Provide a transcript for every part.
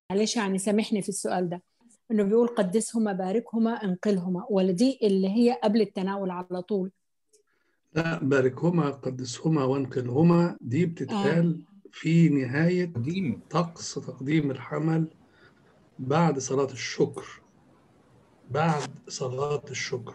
معلش يعني سامحني في السؤال ده انه بيقول قدسهما باركهما انقلهما ولا دي اللي هي قبل التناول على طول لا باركهما قدسهما وانقلهما دي بتتقال في نهاية قديم طقس تقديم الحمل بعد صلاة الشكر بعد صلاة الشكر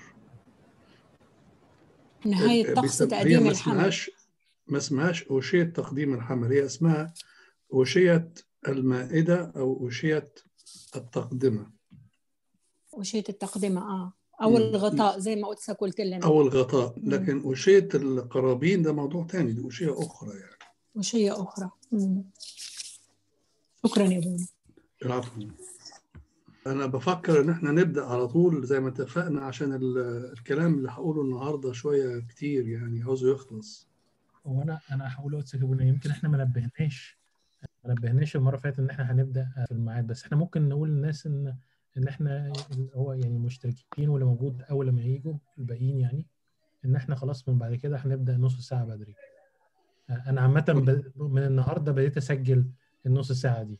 نهاية طقس بيسم- هي تقديم ما الحمل اسمهاش ما اسمهاش أوشية تقديم الحمل هي اسمها أوشية المائدة أو أوشية التقدمة وشية التقدمة اه او مم. الغطاء زي ما قدسك قلت لنا أو الغطاء مم. لكن أوشية القرابين ده موضوع تاني دي أوشية أخرى يعني وشية أخرى مم. شكرا يا بونا العفو أنا بفكر إن إحنا نبدأ على طول زي ما اتفقنا عشان ال- الكلام اللي هقوله النهاردة شوية كتير يعني عاوزه يخلص هو انا انا هقول لك سكبونا يمكن احنا ما نبهناش ما نبهناش المره اللي فاتت ان احنا هنبدا في الميعاد بس احنا ممكن نقول للناس ان ان احنا اللي هو يعني مشتركين واللي موجود اول لما يجوا الباقيين يعني ان احنا خلاص من بعد كده هنبدا نص ساعه بدري انا عامه ب- من النهارده بديت اسجل النص ساعه دي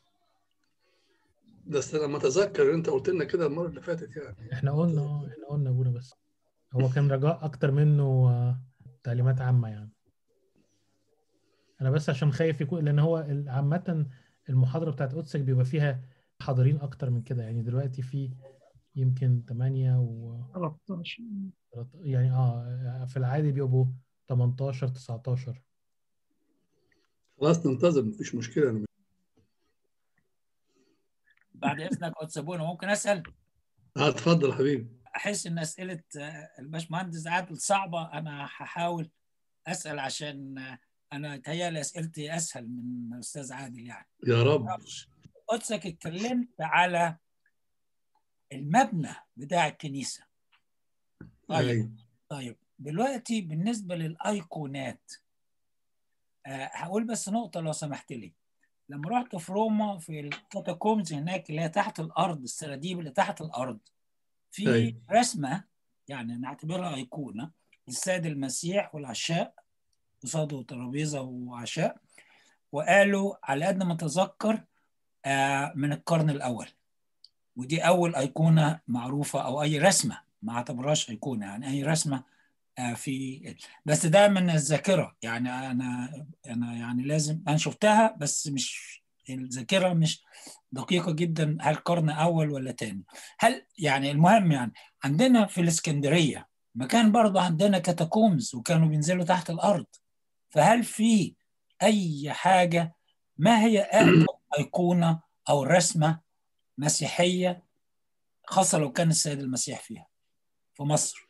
بس لما أتذكر أنت قلت لنا كده المرة اللي فاتت يعني احنا قلنا اه احنا قلنا ابونا بس هو كان رجاء اكتر منه آه، تعليمات عامه يعني انا بس عشان خايف يكون لان هو ال- عامه المحاضره بتاعت قدسك بيبقى فيها حاضرين اكتر من كده يعني دلوقتي في يمكن 8 و 13 يعني اه في العادي بيبقوا 18 19 خلاص ننتظر مفيش مشكلة أنا بعد اذنك قدس ابونا ممكن اسال آه اتفضل حبيبي احس ان اسئله آه، الباشمهندس عادل صعبه انا هحاول اسال عشان آه، انا تهيألي اسئلتي اسهل من استاذ عادل يعني يا رب قدسك اتكلمت على المبنى بتاع الكنيسه طيب أيوة. طيب دلوقتي بالنسبه للايقونات آه، هقول بس نقطه لو سمحت لي لما رحت في روما في الكاتاكومز هناك اللي هي تحت الارض السراديب اللي تحت الارض في أيوة. رسمه يعني نعتبرها ايقونه للسيد المسيح والعشاء قصاده ترابيزه وعشاء وقالوا على قد ما اتذكر آه، من القرن الاول ودي اول ايقونه معروفه او اي رسمه ما اعتبرهاش ايقونه يعني اي رسمه آه، في بس ده من الذاكره يعني انا انا يعني لازم انا شفتها بس مش الذاكره مش دقيقه جدا هل قرن اول ولا تاني هل يعني المهم يعني عندنا في الاسكندريه مكان برضه عندنا كاتاكومز وكانوا بينزلوا تحت الارض فهل في اي حاجه ما هي اقدم ايقونه او رسمه مسيحيه خاصه لو كان السيد المسيح فيها في مصر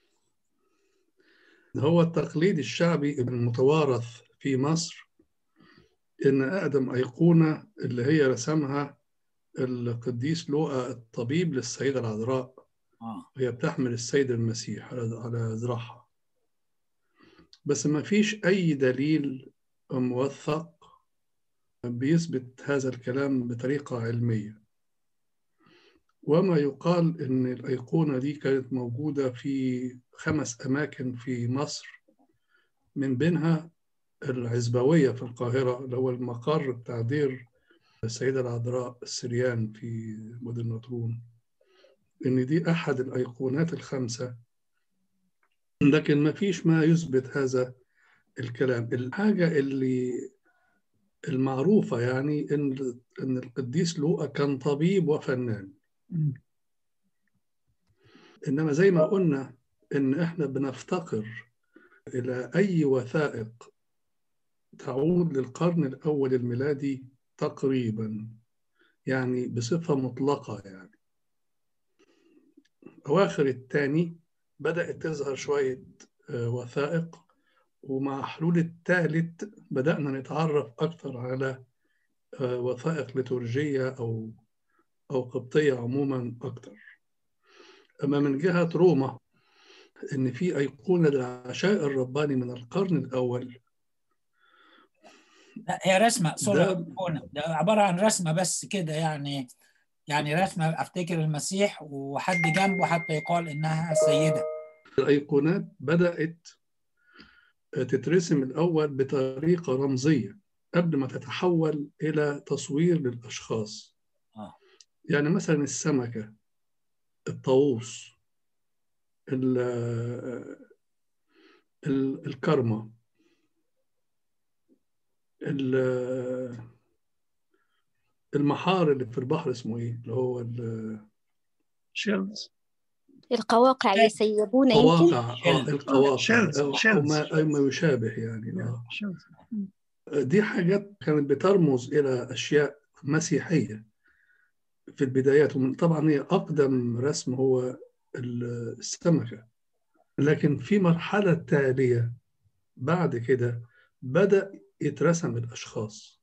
هو التقليد الشعبي المتوارث في مصر إن أقدم أيقونة اللي هي رسمها القديس لوقا الطبيب للسيدة العذراء اه وهي بتحمل السيد المسيح على على ذراعها بس ما فيش أي دليل موثق بيثبت هذا الكلام بطريقة علمية وما يقال إن الأيقونة دي كانت موجودة في خمس أماكن في مصر من بينها العزبوية في القاهرة اللي هو المقر بتاع دير السيدة العذراء السريان في مدن نطرون إن دي أحد الأيقونات الخمسة لكن ما فيش ما يثبت هذا الكلام الحاجة اللي المعروفة يعني إن إن القديس لوقا كان طبيب وفنان إنما زي ما قلنا إن إحنا بنفتقر إلى أي وثائق تعود للقرن الأول الميلادي تقريبا يعني بصفة مطلقة يعني أواخر الثاني بدأت تظهر شوية آه، وثائق ومع حلول الثالث بدأنا نتعرف أكثر على آه، وثائق ليتورجية أو أو قبطية عموما أكثر أما من جهة روما إن في أيقونة للعشاء الرباني من القرن الأول لا هي رسمه سوري ده- أيقونة. ده عباره عن رسمه بس كده يعني يعني رسمه افتكر المسيح وحد جنبه حتى يقال انها سيده الأيقونات بدأت تترسم الأول بطريقة رمزية قبل ما تتحول إلى تصوير للأشخاص آه. يعني مثلا السمكة الطاووس الكرمة المحار اللي في البحر اسمه ايه اللي هو شيلز القواقع يسيبون يمكن اه القواقع شيلز أو ما, أو ما يشابه يعني آه. دي حاجات كانت بترمز إلى أشياء مسيحية في البدايات ومن طبعا هي أقدم رسم هو السمكة لكن في مرحلة تالية بعد كده بدأ يترسم الأشخاص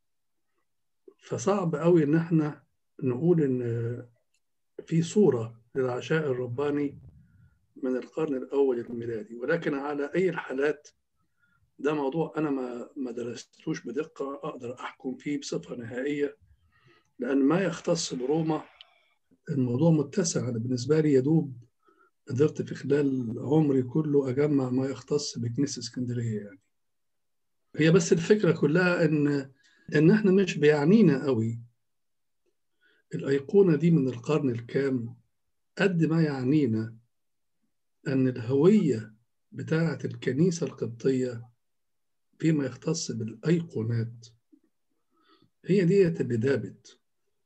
فصعب قوي إن احنا نقول إن في صورة للعشاء الرباني من القرن الأول الميلادي ولكن على أي الحالات ده موضوع أنا ما ما درستوش بدقة أقدر أحكم فيه بصفة نهائية لأن ما يختص بروما الموضوع متسع أنا بالنسبة لي يدوب قدرت في خلال عمري كله أجمع ما يختص بكنيسة اسكندرية يعني هي بس الفكرة كلها إن إن إحنا مش بيعنينا قوي الأيقونة دي من القرن الكام قد ما يعنينا أن الهوية بتاعة الكنيسة القبطية فيما يختص بالأيقونات هي دي اللي دابت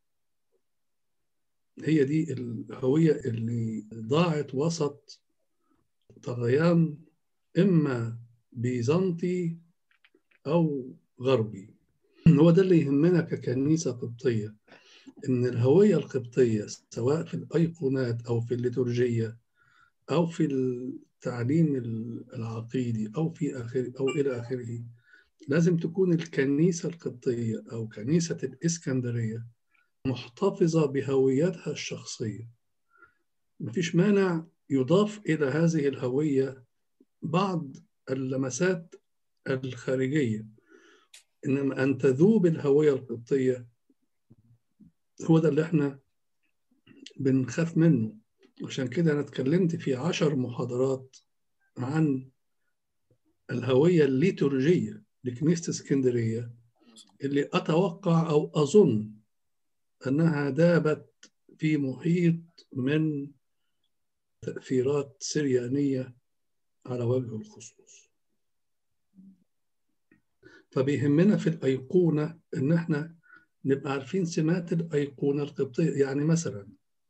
هي دي الهوية اللي ضاعت وسط طغيان إما بيزنطي أو غربي هو ده اللي يهمنا ككنيسة قبطية إن الهوية القبطية سواء في الأيقونات أو في الليتورجية أو في التعليم العقيدي أو في آخر أو إلى آخره لازم تكون الكنيسة القبطية أو كنيسة الإسكندرية محتفظة بهويتها الشخصية مفيش مانع يضاف إلى هذه الهوية بعض اللمسات الخارجية إنما أن تذوب الهوية القبطية هو ده اللي احنا بنخاف منه عشان كده أنا اتكلمت في عشر محاضرات عن الهوية الليتورجية لكنيسة اسكندرية اللي أتوقع أو أظن أنها دابت في محيط من تأثيرات سريانية على وجه الخصوص فبيهمنا في الأيقونة إن إحنا نبقى عارفين سمات الأيقونة القبطية يعني مثلا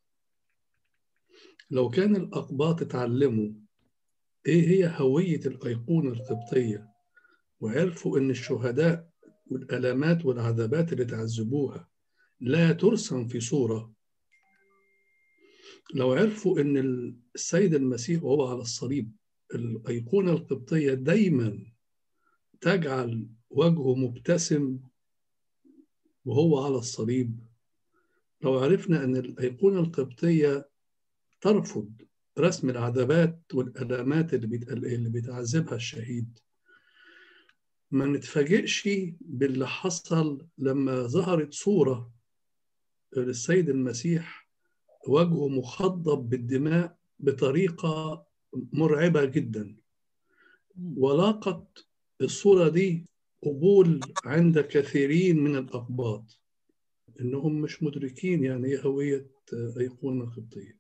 لو كان الأقباط اتعلموا إيه هي هوية الأيقونة القبطية وعرفوا إن الشهداء والألامات والعذابات اللي تعذبوها لا ترسم في صورة لو عرفوا إن السيد المسيح وهو على الصليب الأيقونة القبطية دايما تجعل وجهه مبتسم وهو على الصليب لو عرفنا أن الأيقونة القبطية ترفض رسم العذابات والألامات اللي بيتعذبها الشهيد ما نتفاجئش باللي حصل لما ظهرت صورة للسيد المسيح وجهه مخضب بالدماء بطريقة مرعبة جدا ولاقت الصورة دي قبول عند كثيرين من الأقباط إنهم مش مدركين يعني إيه هوية أيقونة قبطية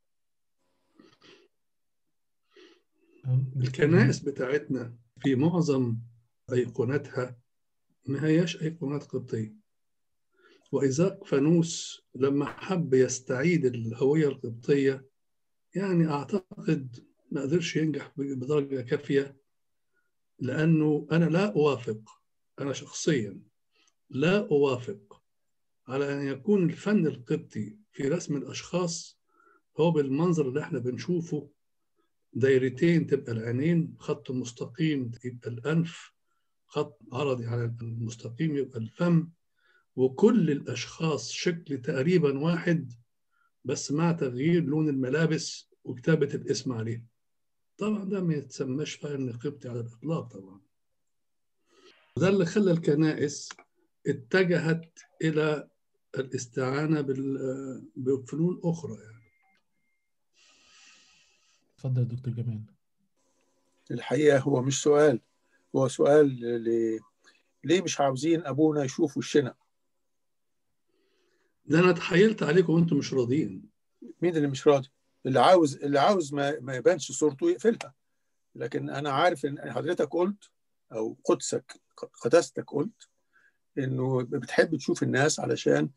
الكنائس بتاعتنا في معظم أيقونتها ما هياش أيقونات قبطية وإيزاق فانوس لما حب يستعيد الهوية القبطية يعني أعتقد ما قدرش ينجح بدرجة كافية لأنه أنا لا أوافق أنا شخصيا لا أوافق على أن يكون الفن القبطي في رسم الأشخاص هو بالمنظر اللي احنا بنشوفه دايرتين تبقى العينين خط مستقيم يبقى الأنف خط عرضي على المستقيم يبقى الفم وكل الأشخاص شكل تقريبا واحد بس مع تغيير لون الملابس وكتابة الاسم عليه طبعا ده ما يتسماش فن قبطي على الإطلاق طبعا وده اللي خلى الكنائس اتجهت إلى الاستعانة بفنون أخرى يعني اتفضل دكتور جمال الحقيقة هو مش سؤال هو سؤال ل... ليه مش عاوزين أبونا يشوف وشنا ده انا تحايلت عليكم وانتم مش راضيين مين اللي مش راضي اللي عاوز اللي عاوز ما, ما يبانش صورته يقفلها لكن انا عارف ان حضرتك قلت او قدسك قداستك قلت انه بتحب تشوف الناس علشان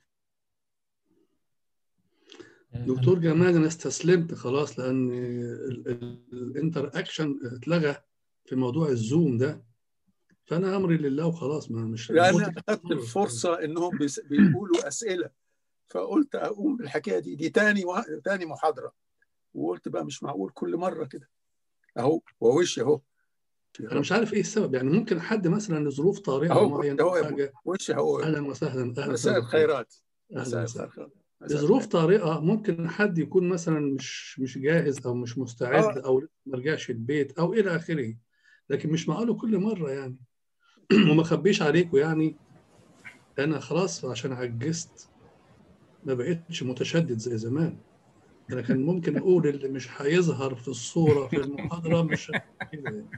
دكتور جمال انا استسلمت خلاص لان الانتر اكشن اتلغى في موضوع الزوم ده فانا امري لله وخلاص ما مش لان اخذت الفرصه انهم بيس- بيقولوا اسئله فقلت اقوم بالحكايه دي دي تاني و... تاني محاضره وقلت بقى مش معقول كل مره كده اهو ووشي اهو انا مش عارف ايه السبب يعني ممكن حد مثلا لظروف طارئه اهو معينه اهو أو يا حاجه وشي اهو اهلا وسهلا اهلا مساء وسهلا الخيرات اهلا مساء وسهلا الخير مساء لظروف الخير. طارئه ممكن حد يكون مثلا مش مش جاهز او مش مستعد آه. او لسه ما رجعش البيت او الى اخره لكن مش معقوله كل مره يعني وما اخبيش عليكم يعني انا خلاص عشان عجزت ما بقتش متشدد زي زمان انا كان ممكن اقول اللي مش هيظهر في الصوره في المحاضره مش كده يعني.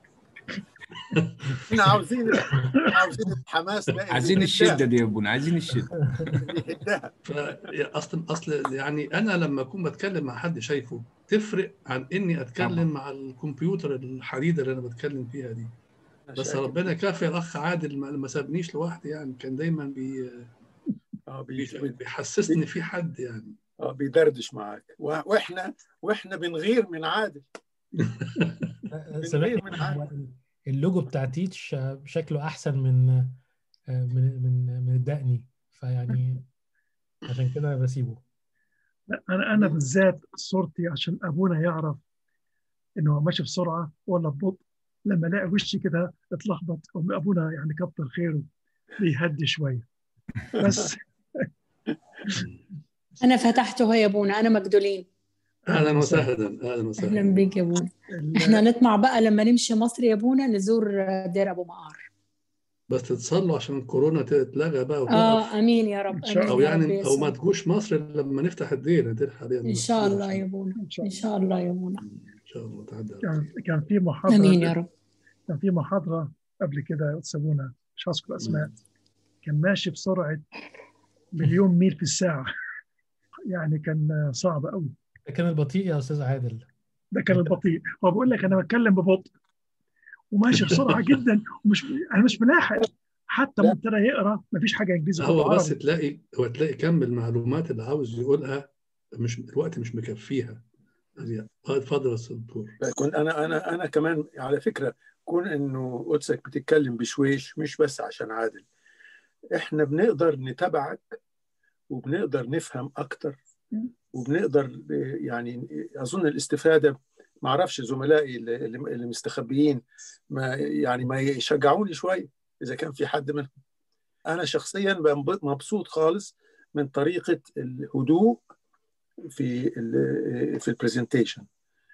احنا عاوزين عاوزين الحماس ده اللي عايزين يهدها- الشده دي يا ابونا عايزين الشده اللي يهدها فاصل اصل يعني انا لما اكون بتكلم مع حد شايفه تفرق عن اني اتكلم طبعا. مع الكمبيوتر الحديده اللي انا بتكلم فيها دي أنا بس شاكر. ربنا كافي الاخ عادل ما ما سابنيش لوحدي يعني كان دايما بي اه بي- بي- بيحسسني ان في حد يعني اه بيدردش معاك و- واحنا واحنا بنغير من عادل سامحني من عادل. هو اللوجو بتاع تيتش شكله احسن من من من من الدقني فيعني عشان كده بسيبه لا انا انا بالذات صورتي عشان ابونا يعرف انه ماشي بسرعه ولا ببطء لما الاقي وشي كده اتلخبط أم ابونا يعني كتر خيره بيهدي شويه بس انا فتحته يا ابونا انا مجدولين اهلا وسهلا اهلا اهلا وسهلا بيك يا ابونا ال- احنا نطمع بقى لما نمشي مصر يا ابونا نزور دير ابو مقار بس تتصلوا عشان الكورونا تتلغى بقى وتقف اه امين يا رب إن شاء امين او يا رب يعني او ما يسوع. تجوش مصر إلا لما نفتح الدير الدير حاليا ان شاء مفتوح الله عشان- يا ابونا إن شاء ان شاء الله يا ابونا ان شاء الله تعدي على كان خير. كان في محاضره امين يا رب كان في محاضره قبل كده سابونا مش هذكر اسماء كان ماشي بسرعه مليون ميل في الساعه يعني كان صعب قوي ده كان البطيء يا استاذ عادل ده كان البطيء هو بقول لك انا بتكلم ببطء وماشي بسرعه جدا ومش انا مش ملاحق حتى لا. ما ابتدى يقرا مفيش حاجه انجليزي هو كله بس عربي. تلاقي هو تلاقي كم المعلومات اللي عاوز يقولها مش الوقت مش مكفيها يعني اتفضل يا أستاذ دكتور كنت انا انا انا كمان على فكره كون انه قدسك بتتكلم بشويش مش بس عشان عادل احنا بنقدر نتابعك وبنقدر نفهم اكتر وبنقدر ب- يعني اظن الاستفاده ما اعرفش زملائي اللي, اللي اللي مستخبيين ما يعني ما يشجعوني شويه اذا كان في حد منهم انا شخصيا بنب- مبسوط خالص من طريقه الهدوء في ال في البرزنتيشن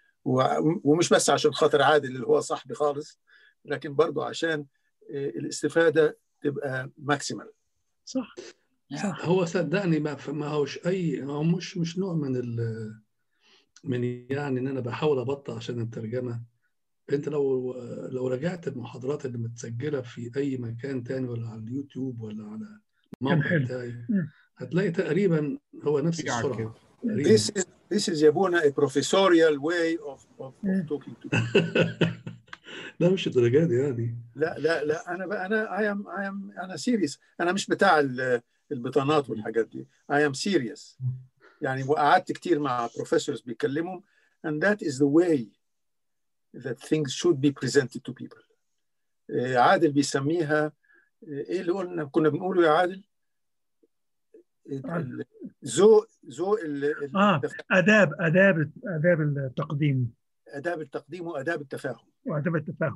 ومش بس عشان خاطر عادل اللي هو صاحبي خالص لكن برضو عشان الاستفاده تبقى ماكسيمال صح صح هو صدقني ما ما هوش اي هو مش مش نوع من ال من يعني ان انا بحاول ابطأ عشان الترجمه انت لو لو رجعت المحاضرات اللي متسجله في اي مكان تاني ولا على اليوتيوب ولا على الموقع حلو. بتاعي مم. هتلاقي تقريبا هو نفس يعني السرعه كده. تقريبا This is this is يابونا a professorial way of of, Mm. of talking to people. لا مش الدرجات دي يعني لا لا لا انا بقى انا I am I am انا serious انا مش بتاع ال- البطانات والحاجات دي I am serious يعني وقعدت كتير مع بروفيسورز بيكلمهم and that is the way that things should be presented to people آه، عادل بيسميها آه، ايه اللي قلنا كنا بنقوله يا عادل ال- ذوق ذوق ال- ال- آه. اداب اداب اداب التقديم اداب التقديم واداب التفاهم واداب التفاهم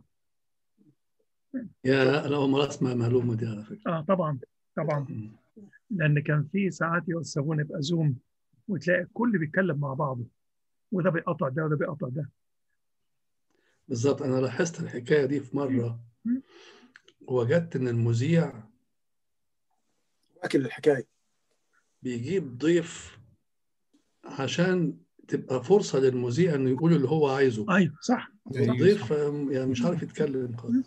يا انا اول مره اسمع المعلومه دي على فكره اه طبعا طبعا لان كان في ساعات يوصلون يبقى زوم وتلاقي الكل بيتكلم مع بعضه وده بيقطع ده وده بيقطع ده بالظبط انا لاحظت الحكايه دي في مره وجدت ان المذيع واكل الحكايه بيجيب ضيف عشان تبقى فرصه للمذيع انه يقول اللي هو عايزه ايوه صح الضيف يعني مش عارف يتكلم خالص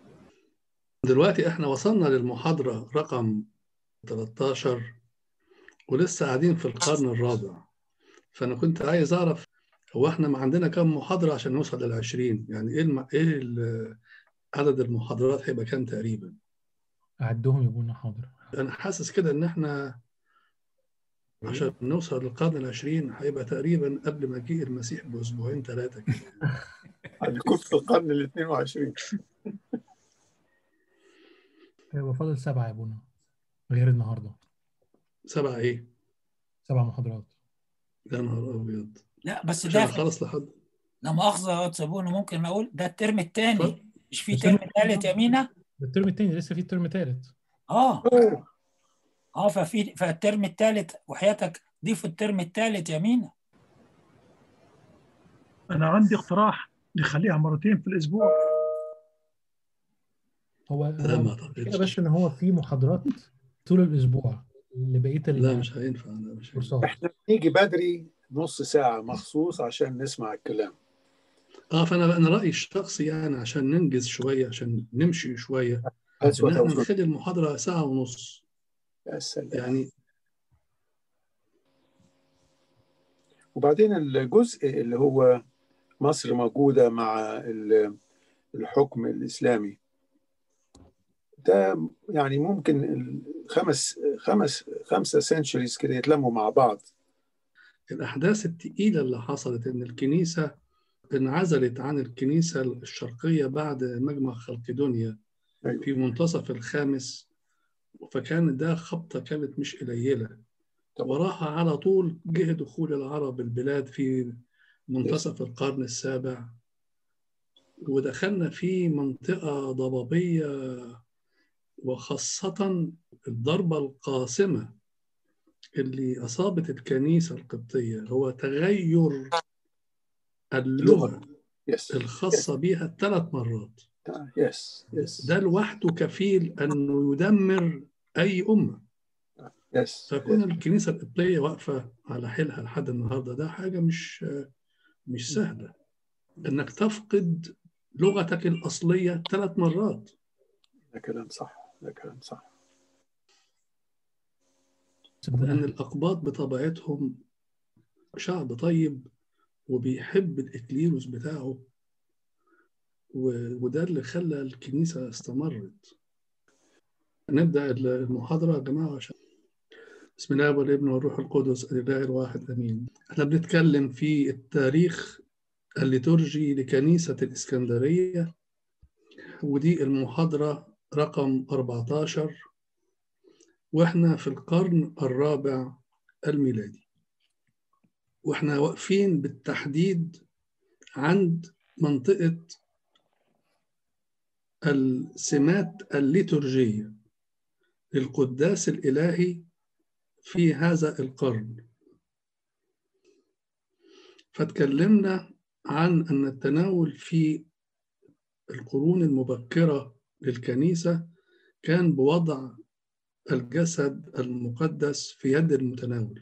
دلوقتي احنا وصلنا للمحاضرة رقم 13 ولسه قاعدين في القرن الرابع فأنا كنت عايز أعرف هو احنا ما عندنا كم محاضرة عشان نوصل لل 20 يعني ايه الم... ايه ال... عدد المحاضرات هيبقى كام تقريبا أعدهم يا ابونا حاضر انا حاسس كده ان احنا عشان نوصل للقرن العشرين هيبقى تقريبا قبل مجيء المسيح باسبوعين ثلاثه كده هنكون في القرن ال 22 هيبقى فاضل سبعة يا ابونا غير النهارده سبعه ايه؟ سبع محاضرات يا نهار ابيض لا بس عشان ده خلص لحد لا مؤاخذة يا تسابوني ممكن أقول ده الترم الثاني اتفضل. مش في الترم ترم ثالث يا مينا؟ ده الترم التاني لسه في الترم التالت اه اه ففي فالترم الثالث وحياتك ضيفوا الترم الثالث يا مينا انا عندي اقتراح نخليها مرتين في الاسبوع هو لا هو ما المشكلة اعتقدش بس ان هو في محاضرات طول الاسبوع لبقيه لا مش هينفع لا مش هينفع الكورسات احنا بنيجي بدري نص ساعة مخصوص عشان نسمع الكلام اه فانا انا رايي الشخصي يعني عشان ننجز شويه عشان نمشي شويه That's ان what I احنا was going نخلي المحاضره ساعه ونص يا سلام يعني وبعدين الجزء اللي هو مصر موجودة مع ال- الحكم الإسلامي ده يعني ممكن الخمس خمس خمسة سنشريز كده يتلموا مع بعض الأحداث التقيلة اللي حصلت إن الكنيسة انعزلت عن الكنيسة الشرقية بعد مجمع خلقدونيا أيوة. في منتصف الخامس فكان ده خبطة كانت مش قليلة طبعا. وراها على طول جه دخول العرب البلاد في منتصف القرن السابع ودخلنا في منطقة ضبابية وخاصة الضربة القاصمة اللي أصابت الكنيسة القبطية هو تغير اللغة يس الخاصة بها ثلاث مرات يس يس ده لوحده كفيل أنه يدمر أي أمة يس فكون الكنيسة القبطية واقفة على حيلها لحد النهاردة ده حاجة مش مش سهلة إنك تفقد لغتك الأصلية ثلاث مرات ده كلام صح ده كلام صح لأن الأقباط بطبيعتهم شعب طيب وبيحب الإكليروس بتاعه و- وده اللي خلى الكنيسة استمرت نبدأ المحاضرة يا جماعة عشان بسم الله والابن والروح القدس الإله الواحد أمين احنا بنتكلم في التاريخ الليتورجي لكنيسة الإسكندرية ودي المحاضرة رقم 14 واحنا في القرن الرابع الميلادي واحنا واقفين بالتحديد عند منطقة السمات الليتورجية للقداس الإلهي في هذا القرن فتكلمنا عن أن التناول في القرون المبكرة للكنيسة كان بوضع الجسد المقدس في يد المتناول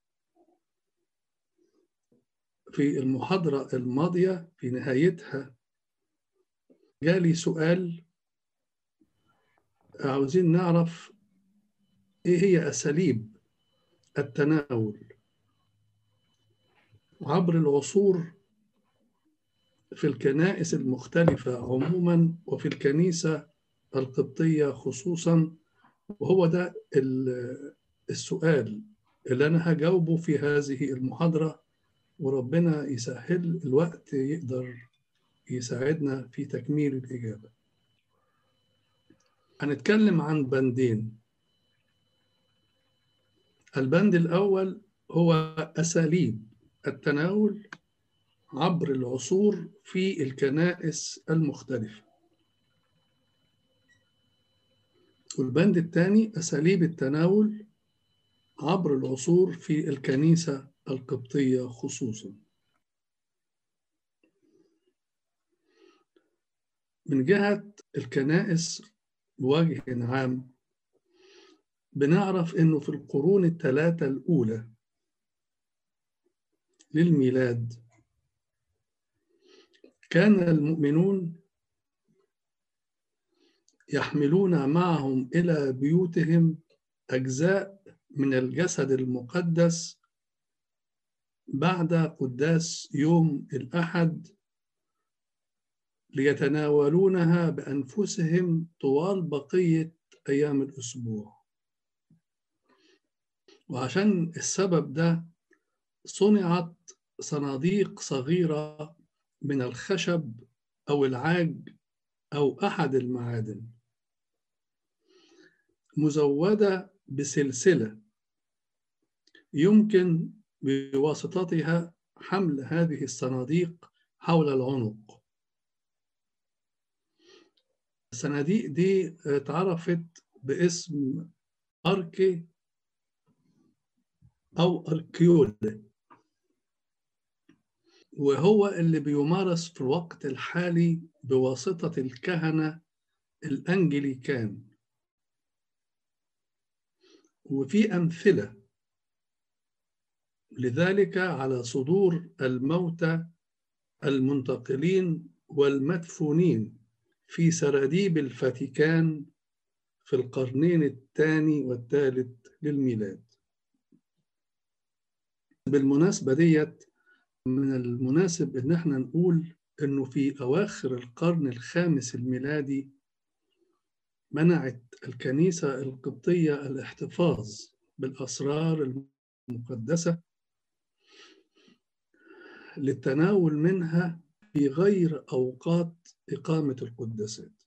في المحاضرة الماضية في نهايتها جالي سؤال عاوزين نعرف ايه هي اساليب التناول عبر العصور في الكنائس المختلفة عموما وفي الكنيسة القبطية خصوصا وهو ده ال- السؤال اللي أنا هجاوبه في هذه المحاضرة وربنا يسهل الوقت يقدر يساعدنا في تكميل الإجابة هنتكلم عن بندين البند الأول هو أساليب التناول عبر العصور في الكنائس المختلفة والبند الثاني أساليب التناول عبر العصور في الكنيسة القبطية خصوصا من جهة الكنائس بوجه عام بنعرف انه في القرون الثلاثة الأولى للميلاد كان المؤمنون يحملون معهم إلى بيوتهم أجزاء من الجسد المقدس بعد قداس يوم الأحد ليتناولونها بأنفسهم طوال بقية أيام الأسبوع وعشان السبب ده صنعت صناديق صغيرة من الخشب أو العاج أو أحد المعادن مزودة بسلسلة يمكن بواسطتها حمل هذه الصناديق حول العنق الصناديق دي اتعرفت باسم أركي أو أركيول وهو اللي بيمارس في الوقت الحالي بواسطة الكهنة الأنجليكان وفي أمثلة لذلك على صدور الموتى المنتقلين والمدفونين في سراديب الفاتيكان في القرنين الثاني والثالث للميلاد بالمناسبة ديت من المناسب ان احنا نقول انه في اواخر القرن الخامس الميلادي منعت الكنيسة القبطية الاحتفاظ بالأسرار المقدسة للتناول منها في غير أوقات إقامة القداسات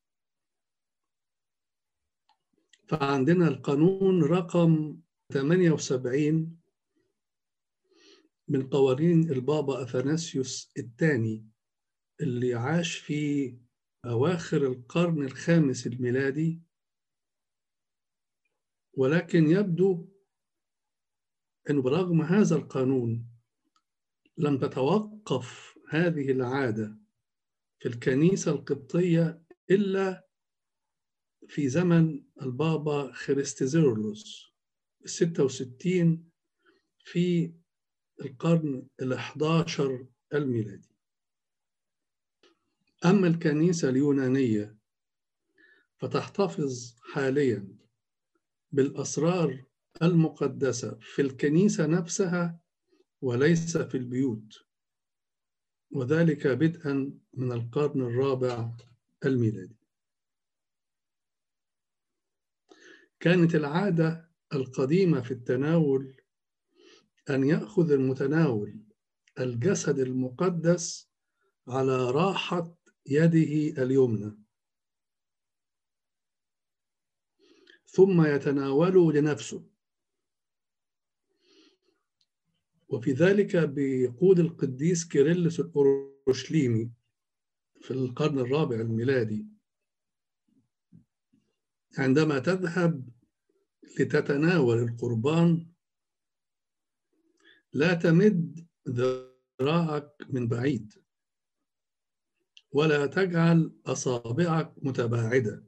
فعندنا القانون رقم 78 من قوانين البابا أثناسيوس الثاني اللي عاش في أواخر القرن الخامس الميلادي ولكن يبدو أنه برغم هذا القانون لم تتوقف هذه العادة في الكنيسة القبطية إلا في زمن البابا خريستيزيرولوس الستة وستين في القرن الأحداشر الميلادي أما الكنيسة اليونانية فتحتفظ حاليا بالأسرار المقدسة في الكنيسة نفسها وليس في البيوت وذلك بدءا من القرن الرابع الميلادي كانت العادة القديمة في التناول أن يأخذ المتناول الجسد المقدس على راحة يده اليمنى ثم يتناوله لنفسه وفي ذلك بيقول القديس كيرلس الأورشليمي في القرن الرابع الميلادي عندما تذهب لتتناول القربان لا تمد ذراعك من بعيد ولا تجعل أصابعك متباعدة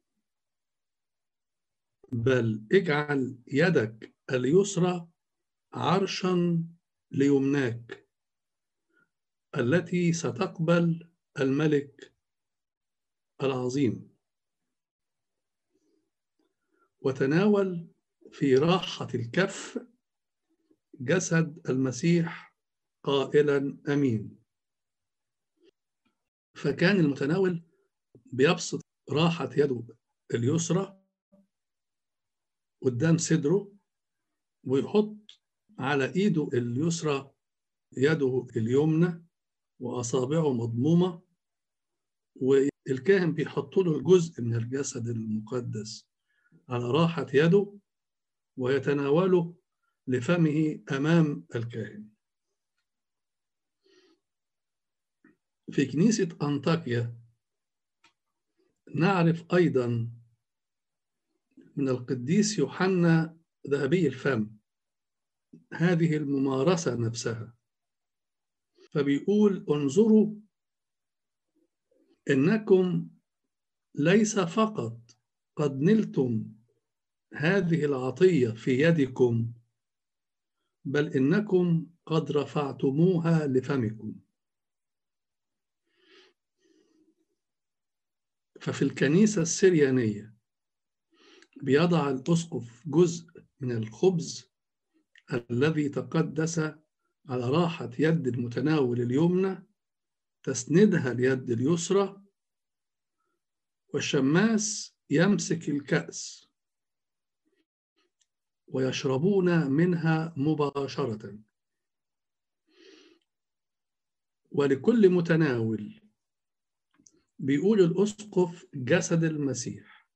بل اجعل يدك اليسرى عرشا ليمناك التي ستقبل الملك العظيم وتناول في راحة الكف جسد المسيح قائلا امين فكان المتناول بيبسط راحة يده اليسرى قدام صدره ويحط على ايده اليسرى يده اليمنى واصابعه مضمومه والكاهن بيحط له الجزء من الجسد المقدس على راحه يده ويتناوله لفمه امام الكاهن في كنيسه انطاكيا نعرف ايضا من القديس يوحنا ذهبي الفم هذه الممارسة نفسها فبيقول انظروا إنكم ليس فقط قد نلتم هذه العطية في يدكم بل إنكم قد رفعتموها لفمكم ففي الكنيسة السريانية بيضع الأسقف جزء من الخبز الذي تقدس على راحة يد المتناول اليمنى تسندها اليد اليسرى والشماس يمسك الكأس ويشربون منها مباشرة ولكل متناول بيقول الأسقف جسد المسيح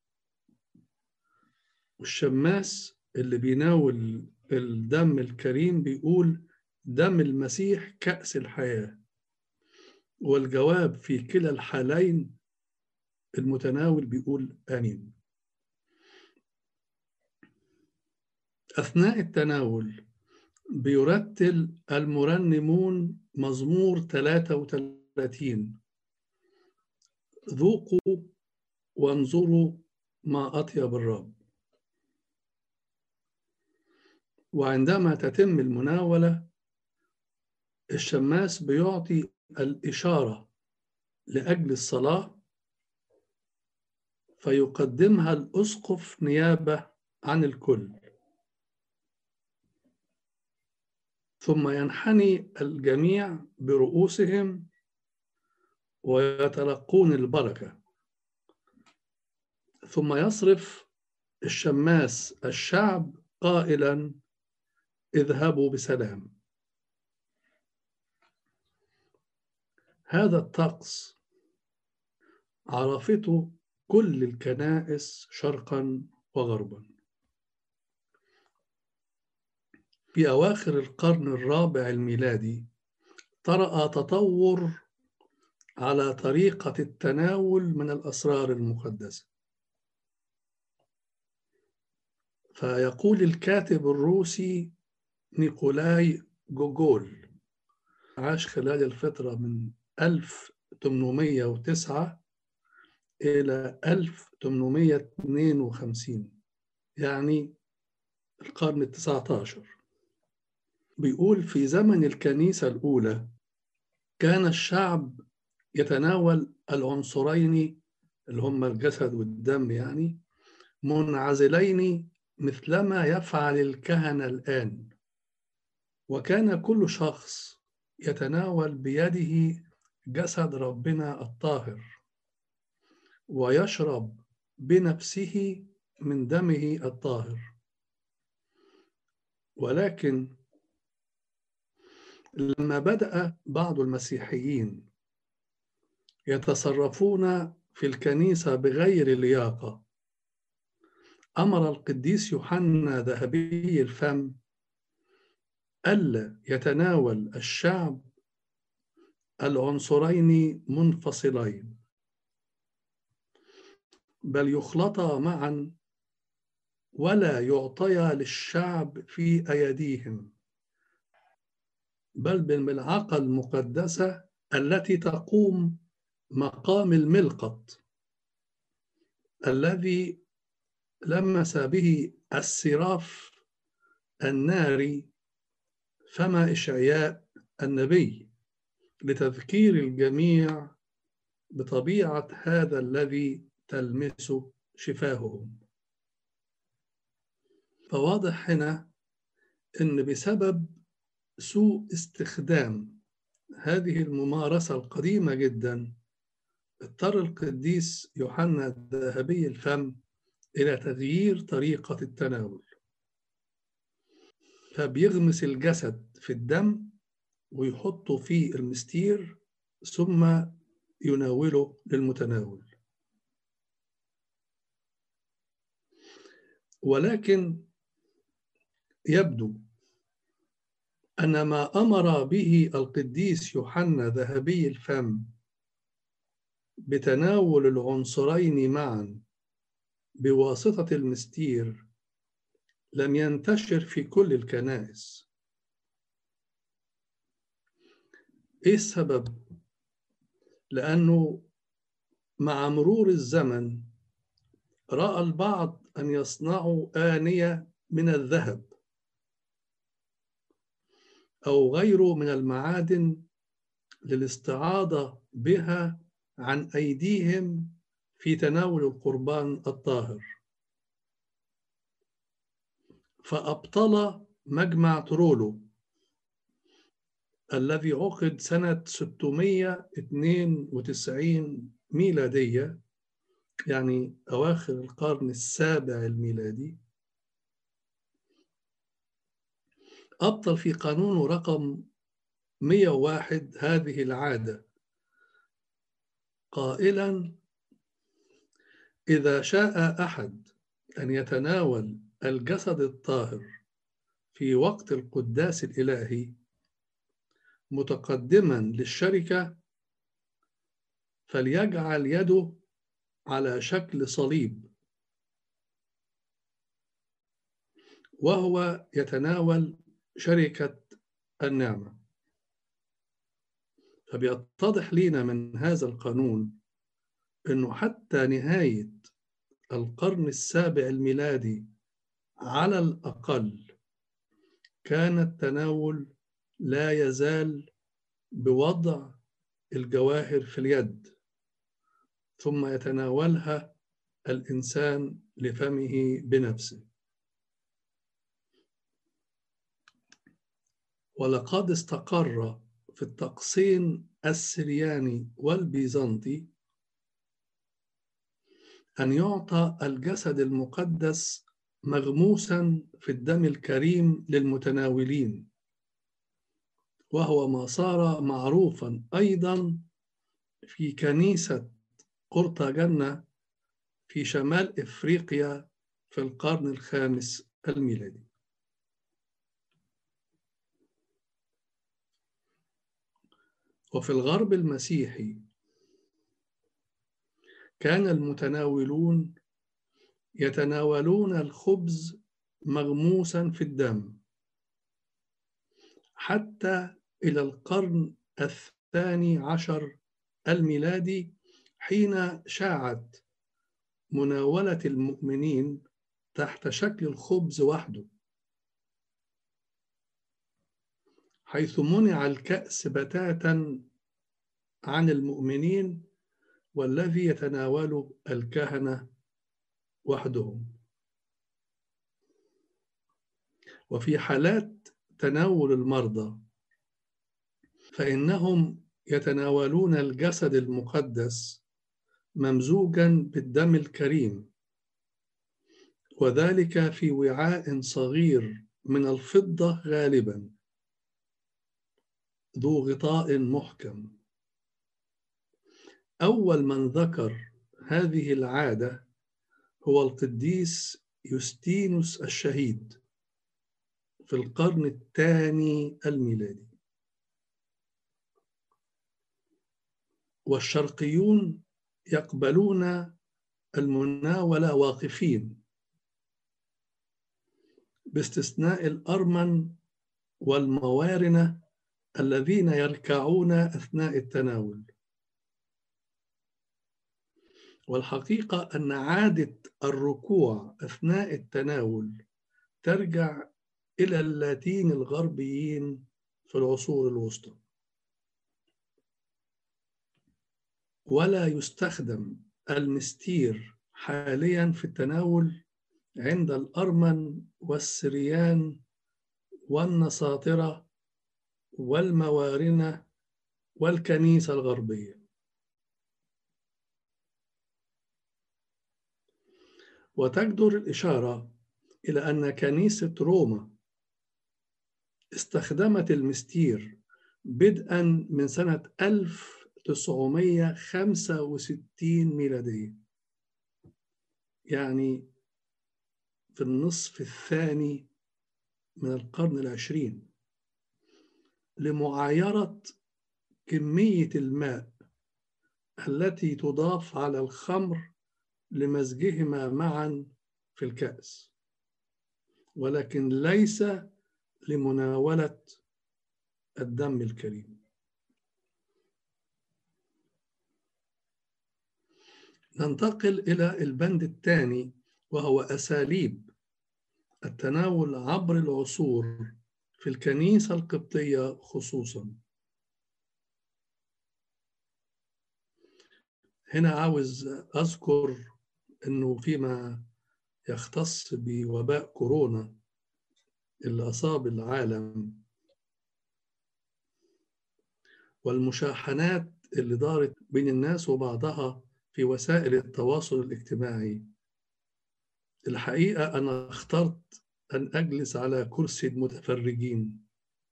والشماس اللي بيناول الدم الكريم بيقول دم المسيح كأس الحياة والجواب في كلا الحالين المتناول بيقول آمين أثناء التناول بيرتل المرنمون مزمور 33 ذوقوا وانظروا ما أطيب الرب وعندما تتم المناولة الشماس بيعطي الإشارة لأجل الصلاة فيقدمها الأسقف نيابة عن الكل ثم ينحني الجميع برؤوسهم ويتلقون البركة ثم يصرف الشماس الشعب قائلا اذهبوا بسلام هذا الطقس عرفته كل الكنائس شرقا وغربا في أواخر القرن الرابع الميلادي طرأ تطور على طريقة التناول من الأسرار المقدسة فيقول الكاتب الروسي نيكولاي جوجول عاش خلال الفترة من 1809 إلى 1852 يعني القرن التسعة عشر بيقول في زمن الكنيسة الأولى كان الشعب يتناول العنصرين اللي هما الجسد والدم يعني منعزلين مثلما يفعل الكهنة الآن وكان كل شخص يتناول بيده جسد ربنا الطاهر ويشرب بنفسه من دمه الطاهر ولكن لما بدأ بعض المسيحيين يتصرفون في الكنيسة بغير لياقة أمر القديس يوحنا ذهبي الفم ألا يتناول الشعب العنصرين منفصلين بل يخلطا معا ولا يعطيا للشعب في أيديهم بل بالملعقة المقدسة التي تقوم مقام الملقط الذي لمس به السراف الناري فما إشعياء النبي لتذكير الجميع بطبيعة هذا الذي تلمس شفاههم فواضح هنا أن بسبب سوء استخدام هذه الممارسة القديمة جدا اضطر القديس يوحنا الذهبي الفم إلى تغيير طريقة التناول فبيغمس الجسد في الدم ويحطه في المستير ثم يناوله للمتناول ولكن يبدو أن ما أمر به القديس يوحنا ذهبي الفم بتناول العنصرين معا بواسطة المستير لم ينتشر في كل الكنائس ايه السبب لانه مع مرور الزمن راى البعض ان يصنعوا انيه من الذهب او غيره من المعادن للاستعاضه بها عن ايديهم في تناول القربان الطاهر فأبطل مجمع ترولو الذي عقد سنة 692 ميلادية يعني أواخر القرن السابع الميلادي أبطل في قانونه رقم 101 هذه العادة قائلا إذا شاء أحد أن يتناول الجسد الطاهر في وقت القداس الإلهي متقدما للشركة فليجعل يده على شكل صليب وهو يتناول شركة النعمة فبيتضح لنا من هذا القانون أنه حتى نهاية القرن السابع الميلادي على الأقل كان التناول لا يزال بوضع الجواهر في اليد ثم يتناولها الإنسان لفمه بنفسه ولقد استقر في التقسيم السرياني والبيزنطي أن يعطى الجسد المقدس مغموسا في الدم الكريم للمتناولين وهو ما صار معروفا أيضا في كنيسة قرطاجنة في شمال إفريقيا في القرن الخامس الميلادي وفي الغرب المسيحي كان المتناولون يتناولون الخبز مغموسا في الدم حتى إلى القرن الثاني عشر الميلادي حين شاعت مناولة المؤمنين تحت شكل الخبز وحده حيث منع الكأس بتاتا عن المؤمنين والذي يتناوله الكهنة وحدهم وفي حالات تناول المرضى فإنهم يتناولون الجسد المقدس ممزوجا بالدم الكريم وذلك في وعاء صغير من الفضة غالبا ذو غطاء محكم أول من ذكر هذه العادة هو القديس يوستينوس الشهيد في القرن الثاني الميلادي والشرقيون يقبلون المناولة واقفين باستثناء الأرمن والموارنة الذين يركعون أثناء التناول والحقيقة أن عادة الركوع أثناء التناول ترجع إلى اللاتين الغربيين في العصور الوسطى ولا يستخدم المستير حاليا في التناول عند الأرمن والسريان والنصاطرة والموارنة والكنيسة الغربية وتجدر الإشارة إلى أن كنيسة روما استخدمت المستير بدءا من سنة 1965 ميلادية يعني في النصف الثاني من القرن العشرين لمعايرة كمية الماء التي تضاف على الخمر لمزجهما معا في الكأس ولكن ليس لمناولة الدم الكريم ننتقل إلى البند الثاني وهو أساليب التناول عبر العصور في الكنيسة القبطية خصوصا هنا عاوز أذكر أنه فيما يختص بوباء كورونا اللي أصاب العالم والمشاحنات اللي دارت بين الناس وبعضها في وسائل التواصل الاجتماعي الحقيقة أنا اخترت أن أجلس على كرسي المتفرجين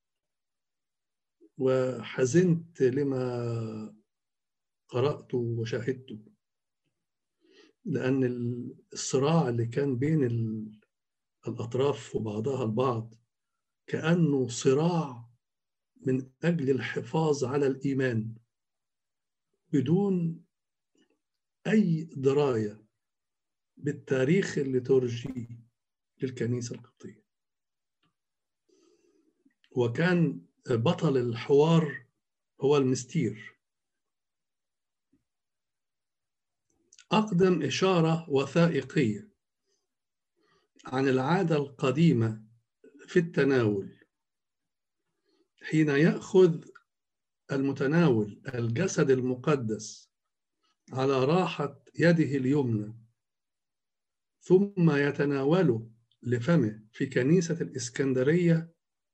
وحزنت لما قرأته وشاهدته لأن الصراع اللي كان بين الأطراف وبعضها البعض كأنه صراع من أجل الحفاظ على الإيمان بدون أي دراية بالتاريخ الليتورجي للكنيسة القبطية وكان بطل الحوار هو المستير أقدم إشارة وثائقية عن العادة القديمة في التناول حين يأخذ المتناول الجسد المقدس على راحة يده اليمنى ثم يتناوله لفمه في كنيسة الإسكندرية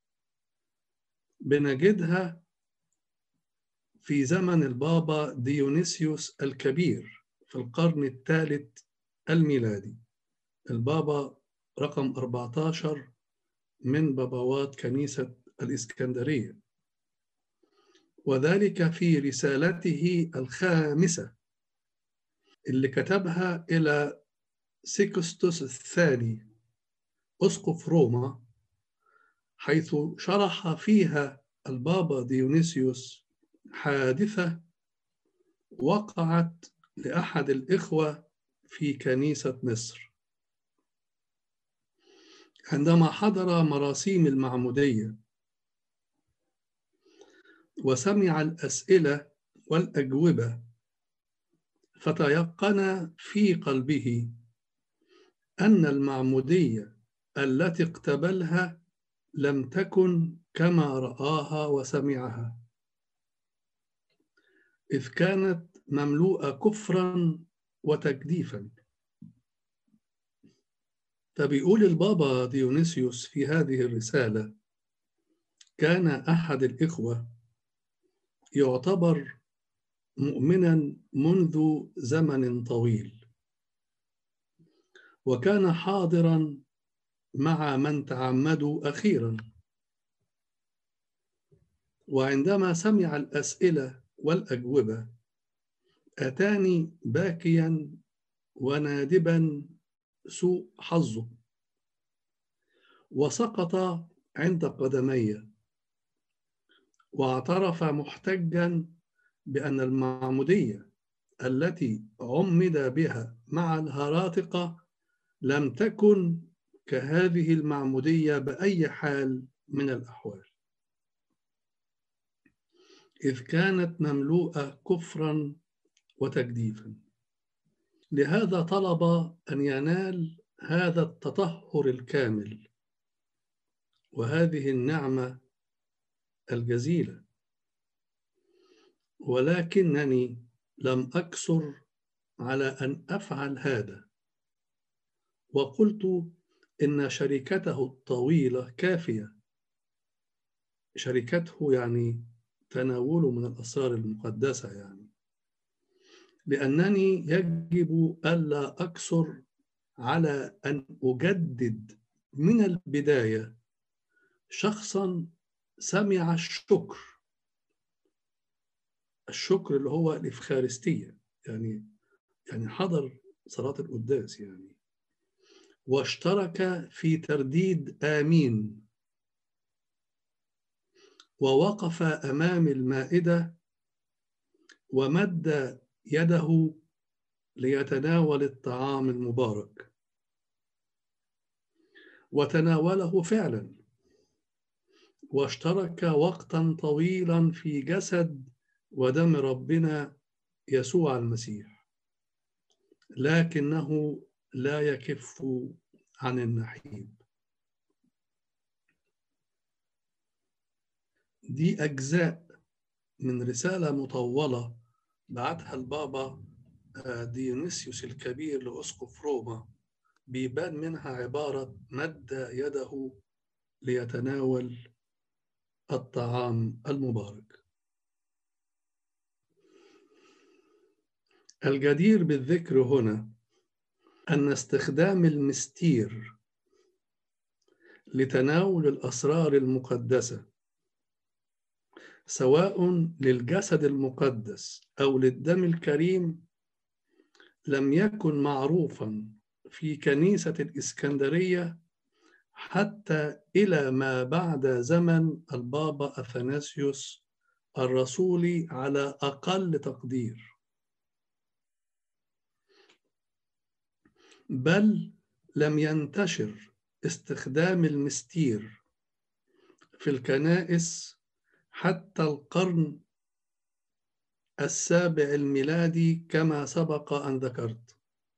بنجدها في زمن البابا ديونيسيوس الكبير في القرن الثالث الميلادي البابا رقم 14 من بابوات كنيسة الإسكندرية وذلك في رسالته الخامسة اللي كتبها إلى سيكستوس الثاني أسقف روما حيث شرح فيها البابا ديونيسيوس حادثة وقعت لأحد الإخوة في كنيسة مصر عندما حضر مراسيم المعمودية وسمع الأسئلة والأجوبة فتيقن في قلبه أن المعمودية التي اقتبلها لم تكن كما رآها وسمعها إذ كانت مملوءة كفرا وتجديفا فبيقول البابا ديونيسيوس في هذه الرسالة كان أحد الإخوة يعتبر مؤمنا منذ زمن طويل وكان حاضرا مع من تعمدوا اخيرا وعندما سمع الاسئله والاجوبه اتاني باكيا ونادبا سوء حظه وسقط عند قدمي واعترف محتجا بان المعموديه التي عمد بها مع الهراطقه لم تكن كهذه المعموديه باي حال من الاحوال اذ كانت مملوءه كفرا وتجديفا لهذا طلب ان ينال هذا التطهر الكامل وهذه النعمه الجزيله ولكنني لم اكسر على ان افعل هذا وقلت ان شركته الطويله كافيه شركته يعني تناوله من الاسرار المقدسه يعني لانني يجب الا اكسر على ان اجدد من البدايه شخصا سمع الشكر الشكر اللي هو الإفخارستية يعني يعني حضر صلاة القداس يعني واشترك في ترديد آمين ووقف أمام المائدة ومد يده ليتناول الطعام المبارك وتناوله فعلا واشترك وقتا طويلا في جسد ودم ربنا يسوع المسيح لكنه لا يكف عن النحيب دي أجزاء من رسالة مطولة بعتها البابا ديونيسيوس الكبير لأسقف روما بيبان منها عبارة مد يده ليتناول الطعام المبارك الجدير بالذكر هنا أن استخدام المستير لتناول الأسرار المقدسة سواء للجسد المقدس أو للدم الكريم لم يكن معروفا في كنيسة الإسكندرية حتى إلى ما بعد زمن البابا أثناسيوس الرسولي على أقل تقدير بل لم ينتشر استخدام المستير في الكنائس حتى القرن السابع الميلادي كما سبق أن ذكرت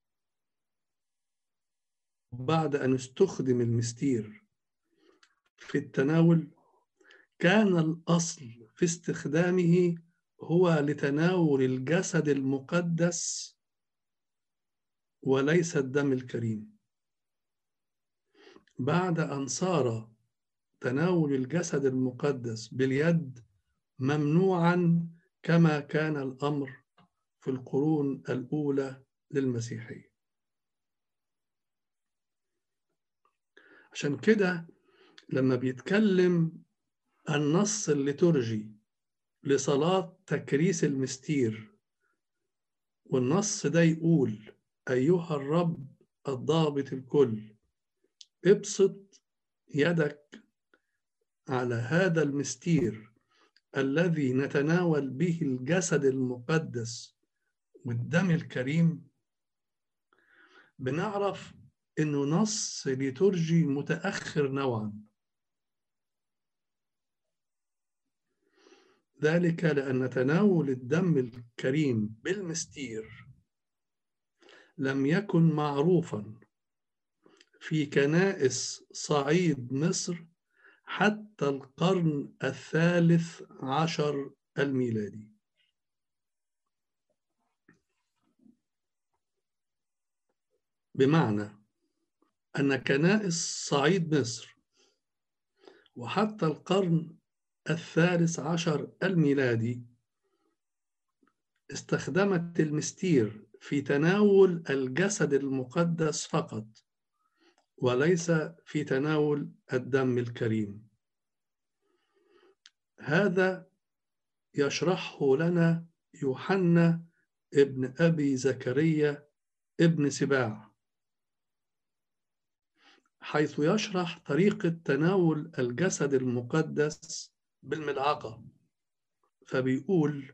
بعد أن استخدم المستير في التناول كان الأصل في استخدامه هو لتناول الجسد المقدس وليس الدم الكريم بعد أن صار تناول الجسد المقدس باليد ممنوعا كما كان الأمر في القرون الأولى للمسيحية عشان كده لما بيتكلم النص الليتورجي لصلاة تكريس المستير والنص ده يقول أيها الرب الضابط الكل ابسط يدك على هذا المستير الذي نتناول به الجسد المقدس والدم الكريم بنعرف انه نص ليتورجي متاخر نوعا ذلك لان تناول الدم الكريم بالمستير لم يكن معروفا في كنائس صعيد مصر حتى القرن الثالث عشر الميلادي بمعنى أن كنائس صعيد مصر وحتى القرن الثالث عشر الميلادي استخدمت المستير في تناول الجسد المقدس فقط وليس في تناول الدم الكريم هذا يشرحه لنا يوحنا ابن ابي زكريا ابن سباع حيث يشرح طريقه تناول الجسد المقدس بالملعقه فبيقول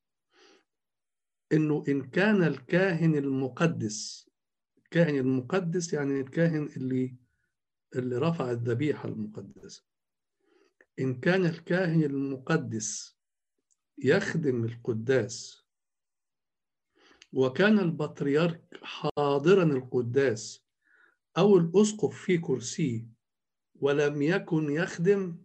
انه ان كان الكاهن المقدس الكاهن المقدس يعني الكاهن اللي اللي رفع الذبيحة المقدسة إن كان الكاهن المقدس يخدم القداس وكان البطريرك حاضرا القداس أو الأسقف في كرسيه ولم يكن يخدم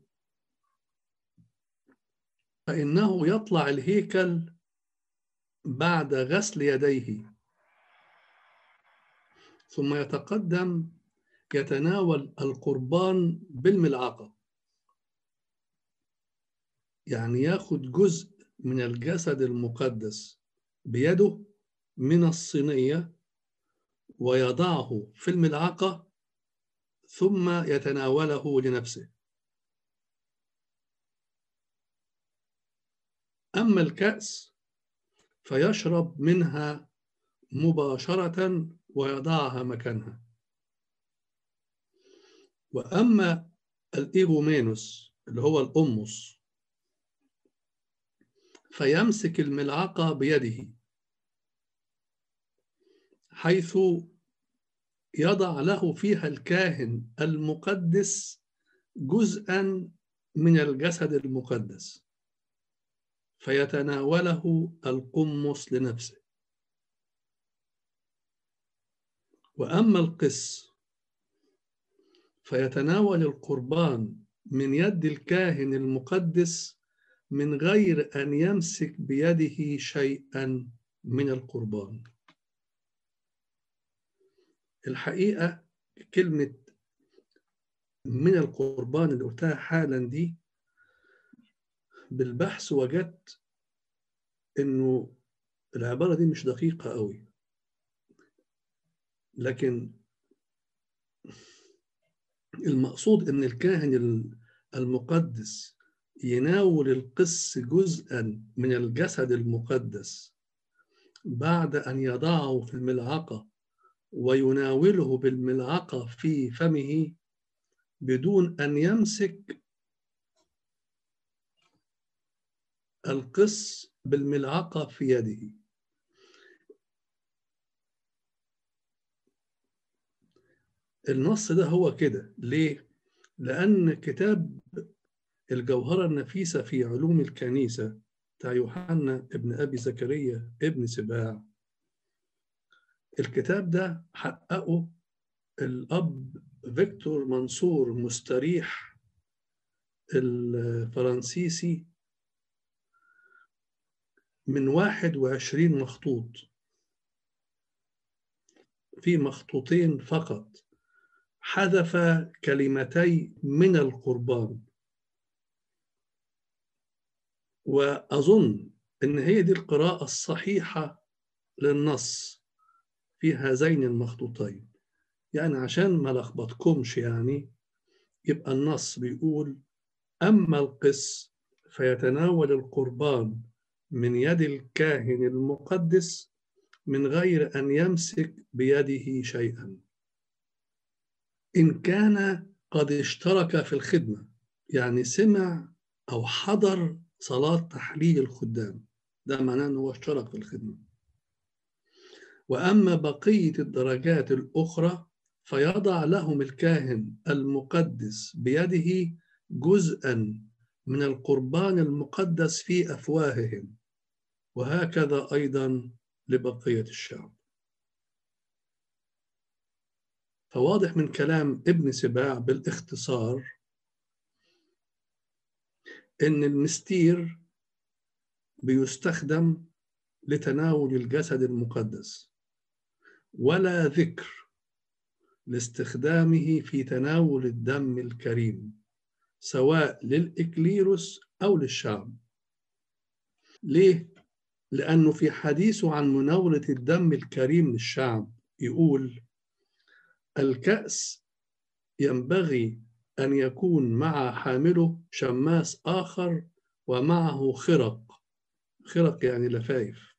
فإنه يطلع الهيكل بعد غسل يديه ثم يتقدم يتناول القربان بالملعقة يعني ياخد جزء من الجسد المقدس بيده من الصينية ويضعه في الملعقة ثم يتناوله لنفسه أما الكأس فيشرب منها مباشرة ويضعها مكانها وأما الإيغومينوس اللي هو الأمس فيمسك الملعقة بيده حيث يضع له فيها الكاهن المقدس جزءا من الجسد المقدس فيتناوله القمص لنفسه واما القس فيتناول القربان من يد الكاهن المقدس من غير ان يمسك بيده شيئا من القربان الحقيقه كلمه من القربان اللي قلتها حالا دي بالبحث وجدت انه العبارة دي مش دقيقة قوي لكن المقصود ان الكاهن المقدس يناول القس جزءا من الجسد المقدس بعد ان يضعه في الملعقه ويناوله بالملعقه في فمه بدون ان يمسك القس بالملعقه في يده النص ده هو كده ليه لان كتاب الجوهرة النفيسة في علوم الكنيسة بتاع يوحنا ابن أبي زكريا ابن سباع الكتاب ده حققه الأب فيكتور منصور مستريح الفرنسيسي من واحد وعشرين مخطوط في مخطوطين فقط حذف كلمتي من القربان وأظن أن هي دي القراءة الصحيحة للنص في هذين المخطوطين يعني عشان ما لخبطكمش يعني يبقى النص بيقول أما القس فيتناول القربان من يد الكاهن المقدس من غير أن يمسك بيده شيئا إن كان قد اشترك في الخدمة يعني سمع أو حضر صلاة تحليل الخدام ده معناه أنه هو اشترك في الخدمة وأما بقية الدرجات الأخرى فيضع لهم الكاهن المقدس بيده جزءا من القربان المقدس في أفواههم وهكذا أيضا لبقية الشعب فواضح من كلام ابن سباع بالاختصار ان المستير بيستخدم لتناول الجسد المقدس ولا ذكر لاستخدامه في تناول الدم الكريم سواء للإكليروس أو للشعب ليه؟ لأنه في حديثه عن مناولة الدم الكريم للشعب يقول الكأس ينبغي أن يكون مع حامله شماس آخر ومعه خرق خرق يعني لفايف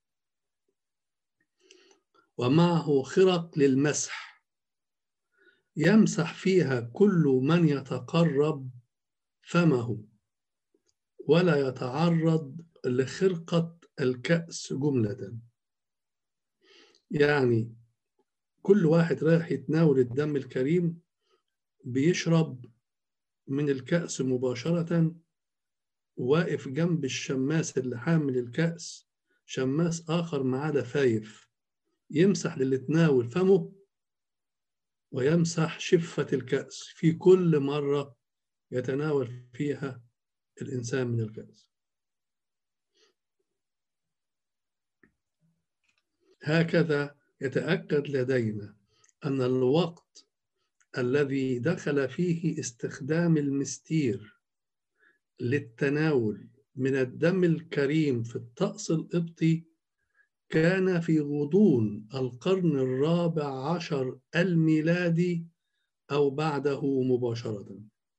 ومعه خرق للمسح يمسح فيها كل من يتقرب فمه ولا يتعرض لخرقة الكأس جملة يعني كل واحد رايح يتناول الدم الكريم بيشرب من الكأس مباشرة واقف جنب الشماس اللي حامل الكأس شماس آخر معاه لفايف يمسح للي تناول فمه ويمسح شفة الكأس في كل مرة يتناول فيها الإنسان من الكأس هكذا يتأكد لدينا أن الوقت الذي دخل فيه استخدام المستير للتناول من الدم الكريم في الطقس القبطي كان في غضون القرن الرابع عشر الميلادي أو بعده مباشرة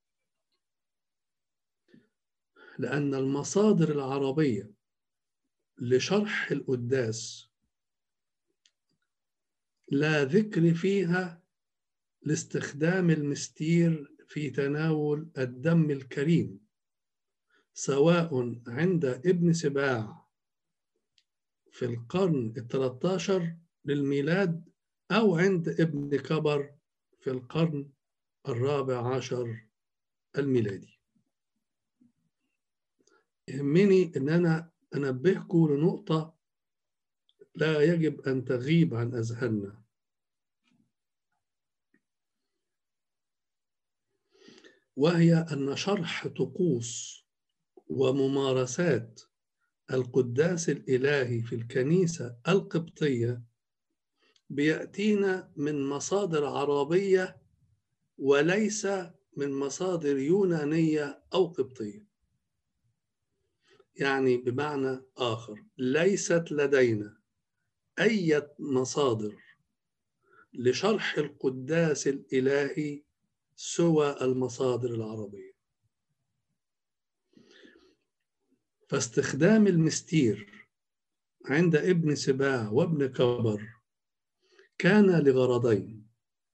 لأن المصادر العربية لشرح القداس لا ذكر فيها لاستخدام المستير في تناول الدم الكريم سواء عند ابن سباع في القرن الثلاث عشر للميلاد أو عند ابن كبر في القرن الرابع عشر الميلادي يهمني أن أنا أنبهكم لنقطة لا يجب أن تغيب عن أذهاننا وهي أن شرح طقوس وممارسات القداس الإلهي في الكنيسة القبطية بيأتينا من مصادر عربية وليس من مصادر يونانية أو قبطية يعني بمعنى آخر ليست لدينا أي مصادر لشرح القداس الإلهي سوى المصادر العربية فاستخدام المستير عند ابن سباع وابن كبر كان لغرضين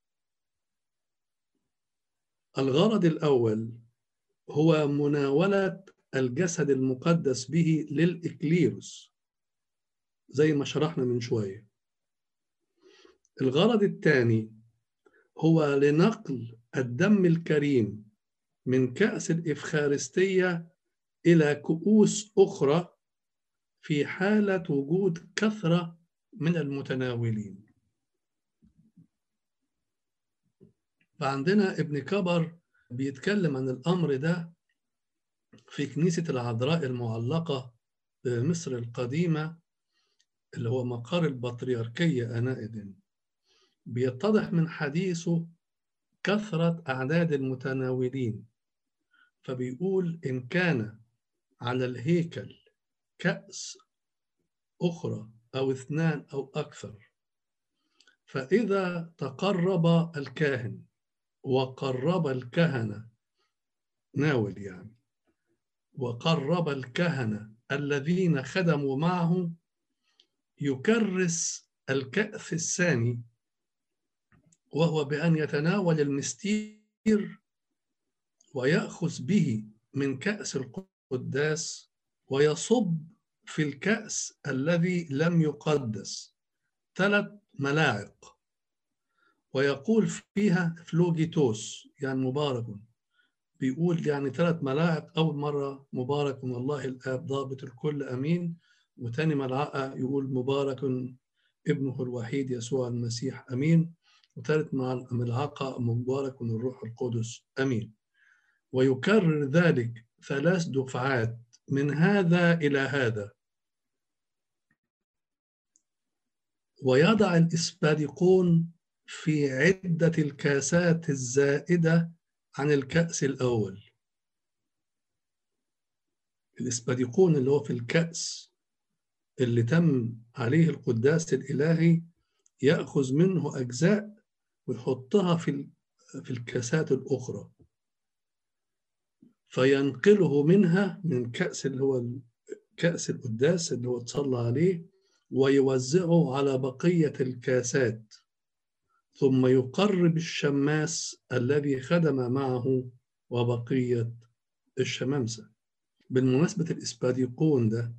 الغرض الأول هو مناولة الجسد المقدس به للإكليروس زي ما شرحنا من شوية الغرض الثاني هو لنقل الدم الكريم من كأس الإفخارستية إلى كؤوس أخرى في حالة وجود كثرة من المتناولين فعندنا ابن كبر بيتكلم عن الأمر ده في كنيسة العذراء المعلقة بمصر القديمة اللي هو مقر البطريركية آنئذ بيتضح من حديثه كثرة أعداد المتناولين فبيقول إن كان على الهيكل كأس أخرى أو اثنان أو أكثر فإذا تقرب الكاهن وقرب الكهنة ناول يعني وقرب الكهنة الذين خدموا معه يكرس الكأس الثاني وهو بأن يتناول المستير ويأخذ به من كأس القداس ويصب في الكأس الذي لم يقدس ثلاث ملاعق ويقول فيها فلوجيتوس يعني مبارك بيقول يعني ثلاث ملاعق أول مرة مبارك من الله الآب ضابط الكل أمين وتاني ملعقة يقول مبارك ابنه الوحيد يسوع المسيح أمين وثالث ملعقة مبارك من الروح القدس أمين ويكرر ذلك ثلاث دفعات من هذا إلى هذا ويضع الإسباريقون في عدة الكاسات الزائدة عن الكأس الأول الإسباريقون اللي هو في الكأس اللي تم عليه القداس الإلهي يأخذ منه أجزاء ويحطها في في الكاسات الأخرى فينقله منها من كأس اللي هو كأس القداس اللي هو اتصلى عليه ويوزعه على بقية الكاسات ثم يقرب الشماس الذي خدم معه وبقية الشمامسة بالمناسبة الإسباديقون ده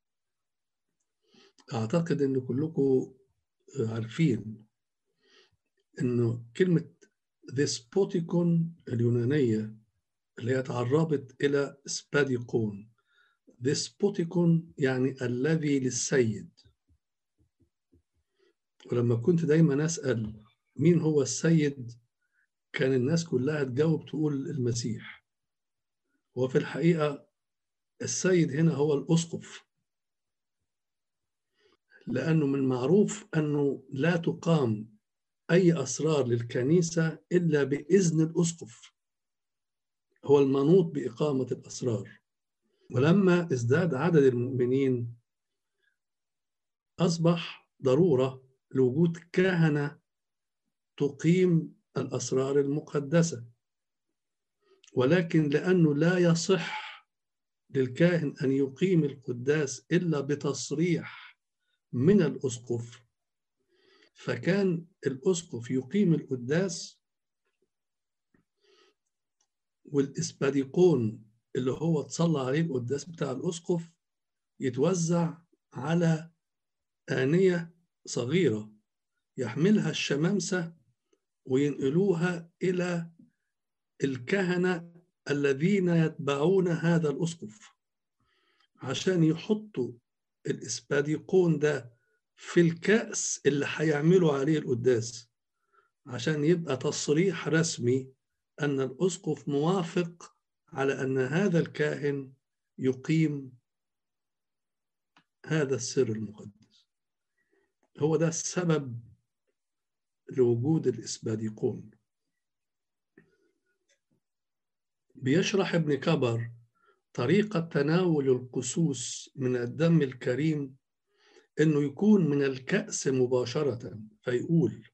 أعتقد أن كلكم عارفين أنه كلمة ديسبوتيكون اليونانية اللي هي تعربت إلى سباديقون ديسبوتيكون يعني الذي للسيد ولما كنت دايما أسأل مين هو السيد كان الناس كلها تجاوب تقول المسيح وفي الحقيقة السيد هنا هو الأسقف لأنه من معروف أنه لا تقام أي أسرار للكنيسة إلا بإذن الأسقف هو المنوط بإقامة الأسرار ولما ازداد عدد المؤمنين أصبح ضرورة لوجود كهنة تقيم الأسرار المقدسة ولكن لأنه لا يصح للكاهن أن يقيم القداس إلا بتصريح من الأسقف فكان الأسقف يقيم القداس والإسباديقون اللي هو اتصلى عليه القداس بتاع الأسقف يتوزع على آنية صغيرة يحملها الشمامسة وينقلوها إلى الكهنة الذين يتبعون هذا الأسقف عشان يحطوا الإسباديقون ده في الكأس اللي هيعملوا عليه القداس عشان يبقى تصريح رسمي أن الأسقف موافق على أن هذا الكاهن يقيم هذا السر المقدس هو ده السبب لوجود الإسباديقون بيشرح ابن كبر طريقة تناول القصوص من الدم الكريم انه يكون من الكأس مباشرة فيقول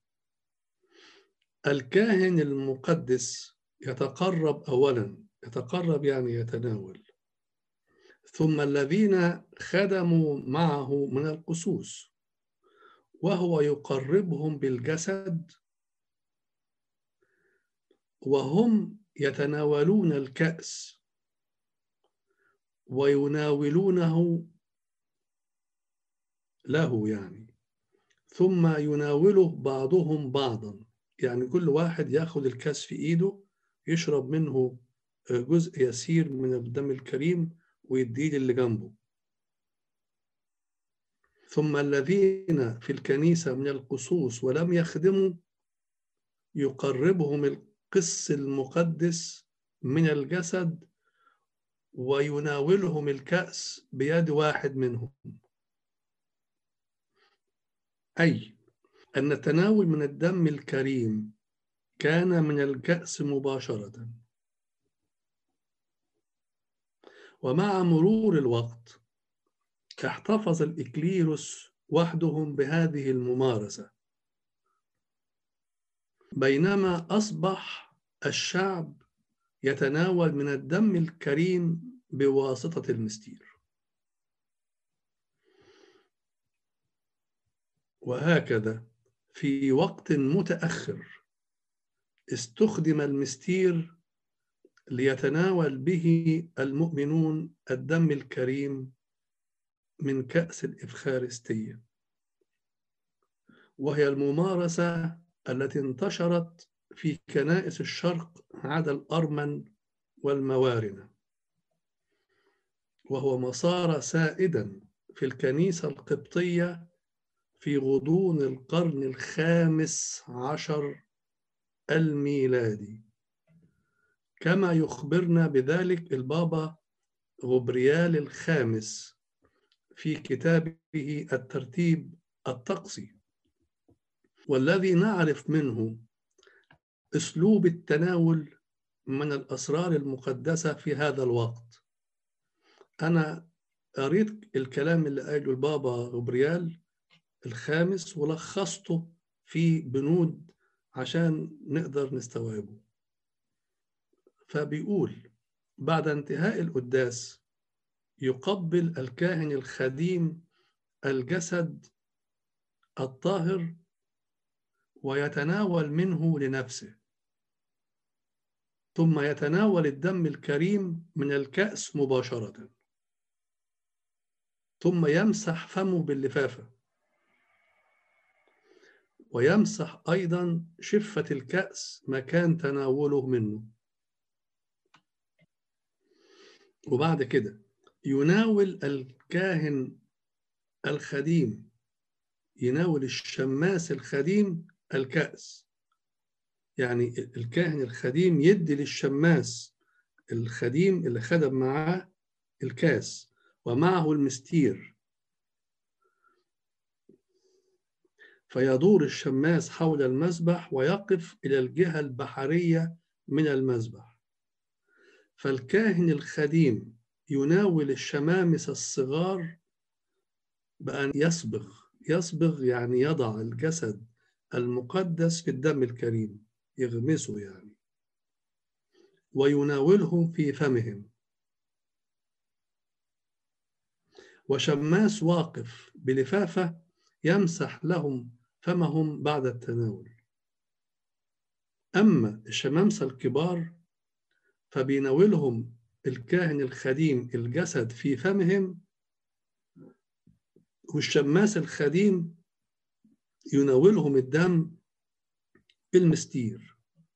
الكاهن المقدس يتقرب اولا يتقرب يعني يتناول ثم الذين خدموا معه من القصوص وهو يقربهم بالجسد وهم يتناولون الكأس ويناولونه له يعني ثم يناوله بعضهم بعضا يعني كل واحد ياخذ الكاس في ايده يشرب منه جزء يسير من الدم الكريم ويديه اللي جنبه ثم الذين في الكنيسة من القصوص ولم يخدموا يقربهم القس المقدس من الجسد ويناولهم الكأس بيد واحد منهم أي أن التناول من الدم الكريم كان من الكأس مباشرة ومع مرور الوقت احتفظ الإكليروس وحدهم بهذه الممارسة بينما أصبح الشعب يتناول من الدم الكريم بواسطة المستير وهكذا في وقت متأخر استخدم المستير ليتناول به المؤمنون الدم الكريم من كأس الإفخارستية وهي الممارسة التي انتشرت في كنائس الشرق عدا الأرمن والموارنة وهو ما صار سائدا في الكنيسة القبطية في غضون القرن الخامس عشر الميلادي كما يخبرنا بذلك البابا غبريال الخامس في كتابه الترتيب الطقسي والذي نعرف منه اسلوب التناول من الاسرار المقدسه في هذا الوقت انا قريت الكلام اللي قاله البابا غبريال الخامس ولخصته في بنود عشان نقدر نستوعبه فبيقول بعد انتهاء القداس يقبل الكاهن الخديم الجسد الطاهر ويتناول منه لنفسه ثم يتناول الدم الكريم من الكأس مباشرة ثم يمسح فمه باللفافة ويمسح أيضا شفة الكأس مكان تناوله منه وبعد كده يناول الكاهن الخديم يناول الشماس الخديم الكأس يعني الكاهن الخديم يدي للشماس الخديم اللي خدم معاه الكاس ومعه المستير فيدور الشماس حول المذبح ويقف إلى الجهة البحرية من المذبح فالكاهن الخديم يناول الشمامس الصغار بأن يصبغ يصبغ يعني يضع الجسد المقدس في الدم الكريم يغمسه يعني ويناولهم في فمهم وشماس واقف بلفافة يمسح لهم فمهم بعد التناول أما الشمامسة الكبار فبيناولهم الكاهن الخديم الجسد في فمهم والشماس الخديم يناولهم الدم بالمستير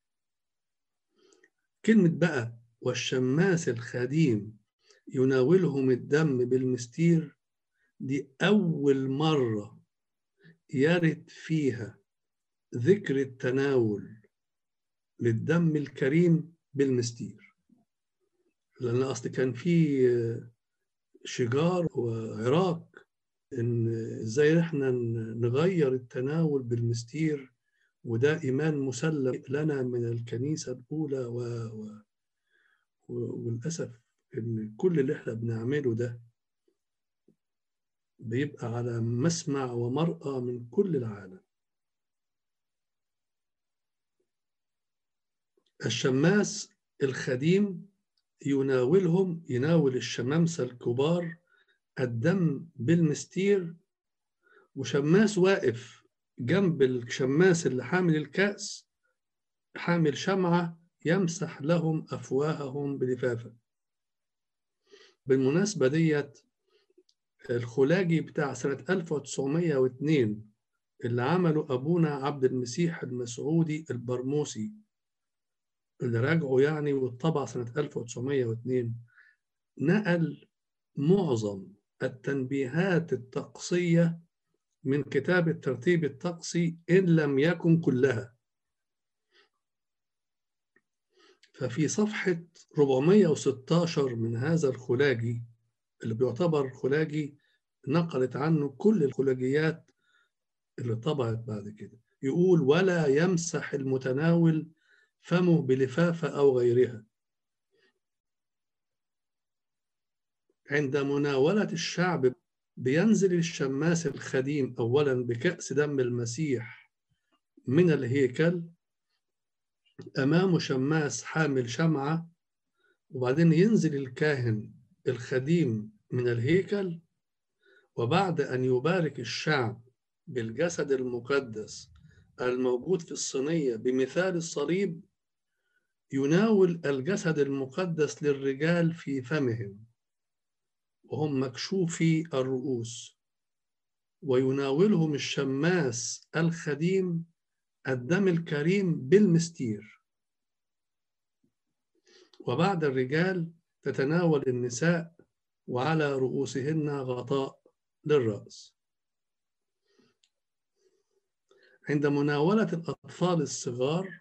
كلمة بقى والشماس الخديم يناولهم الدم بالمستير دي أول مرة يرد فيها ذكر التناول للدم الكريم بالمستير لأن أصل كان في شجار وعراق إن إزاي إحنا نغير التناول بالمستير وده إيمان مسلم لنا من الكنيسة الأولى و... و... وللأسف إن كل اللي إحنا بنعمله ده بيبقى على مسمع ومرأى من كل العالم الشماس الخديم يناولهم يناول الشمامسة الكبار الدم بالمستير وشماس واقف جنب الشماس اللي حامل الكأس حامل شمعة يمسح لهم أفواههم بلفافة بالمناسبة ديت الخلاجي بتاع سنة 1902 اللي عمله أبونا عبد المسيح المسعودي البرموسي اللي راجعه يعني والطبع سنة 1902 نقل معظم التنبيهات الطقسية من كتاب الترتيب الطقسي إن لم يكن كلها ففي صفحة 416 من هذا الخلاجي اللي بيعتبر خلاجي نقلت عنه كل الخلاجيات اللي طبعت بعد كده يقول ولا يمسح المتناول فمه بلفافة أو غيرها عند مناولة الشعب بينزل الشماس الخديم أولا بكأس دم المسيح من الهيكل أمامه شماس حامل شمعة وبعدين ينزل الكاهن الخديم من الهيكل وبعد أن يبارك الشعب بالجسد المقدس الموجود في الصينية بمثال الصليب يناول الجسد المقدس للرجال في فمهم وهم مكشوفي الرؤوس ويناولهم الشماس الخديم الدم الكريم بالمستير وبعد الرجال تتناول النساء وعلى رؤوسهن غطاء للرأس عند مناولة الأطفال الصغار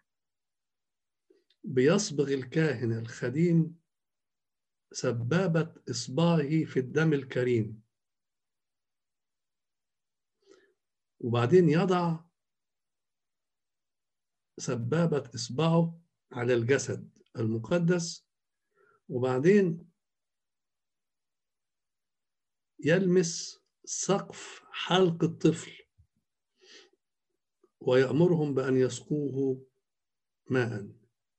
بيصبغ الكاهن الخديم سبابة إصبعه في الدم الكريم وبعدين يضع سبابة إصبعه على الجسد المقدس وبعدين يلمس سقف حلق الطفل ويأمرهم بأن يسقوه ماء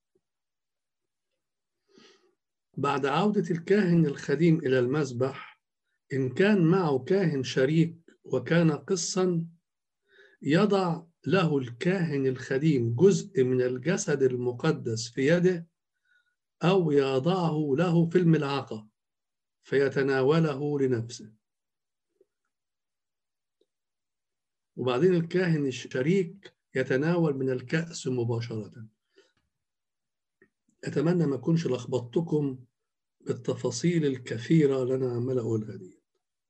بعد عودة الكاهن الخديم إلى المذبح إن كان معه كاهن شريك وكان قصا يضع له الكاهن الخديم جزء من الجسد المقدس في يده أو يضعه له في الملعقة فيتناوله لنفسه وبعدين الكاهن الشريك يتناول من الكأس مباشرة أتمنى ما أكونش لخبطتكم بالتفاصيل الكثيرة اللي أنا عمال أقولها دي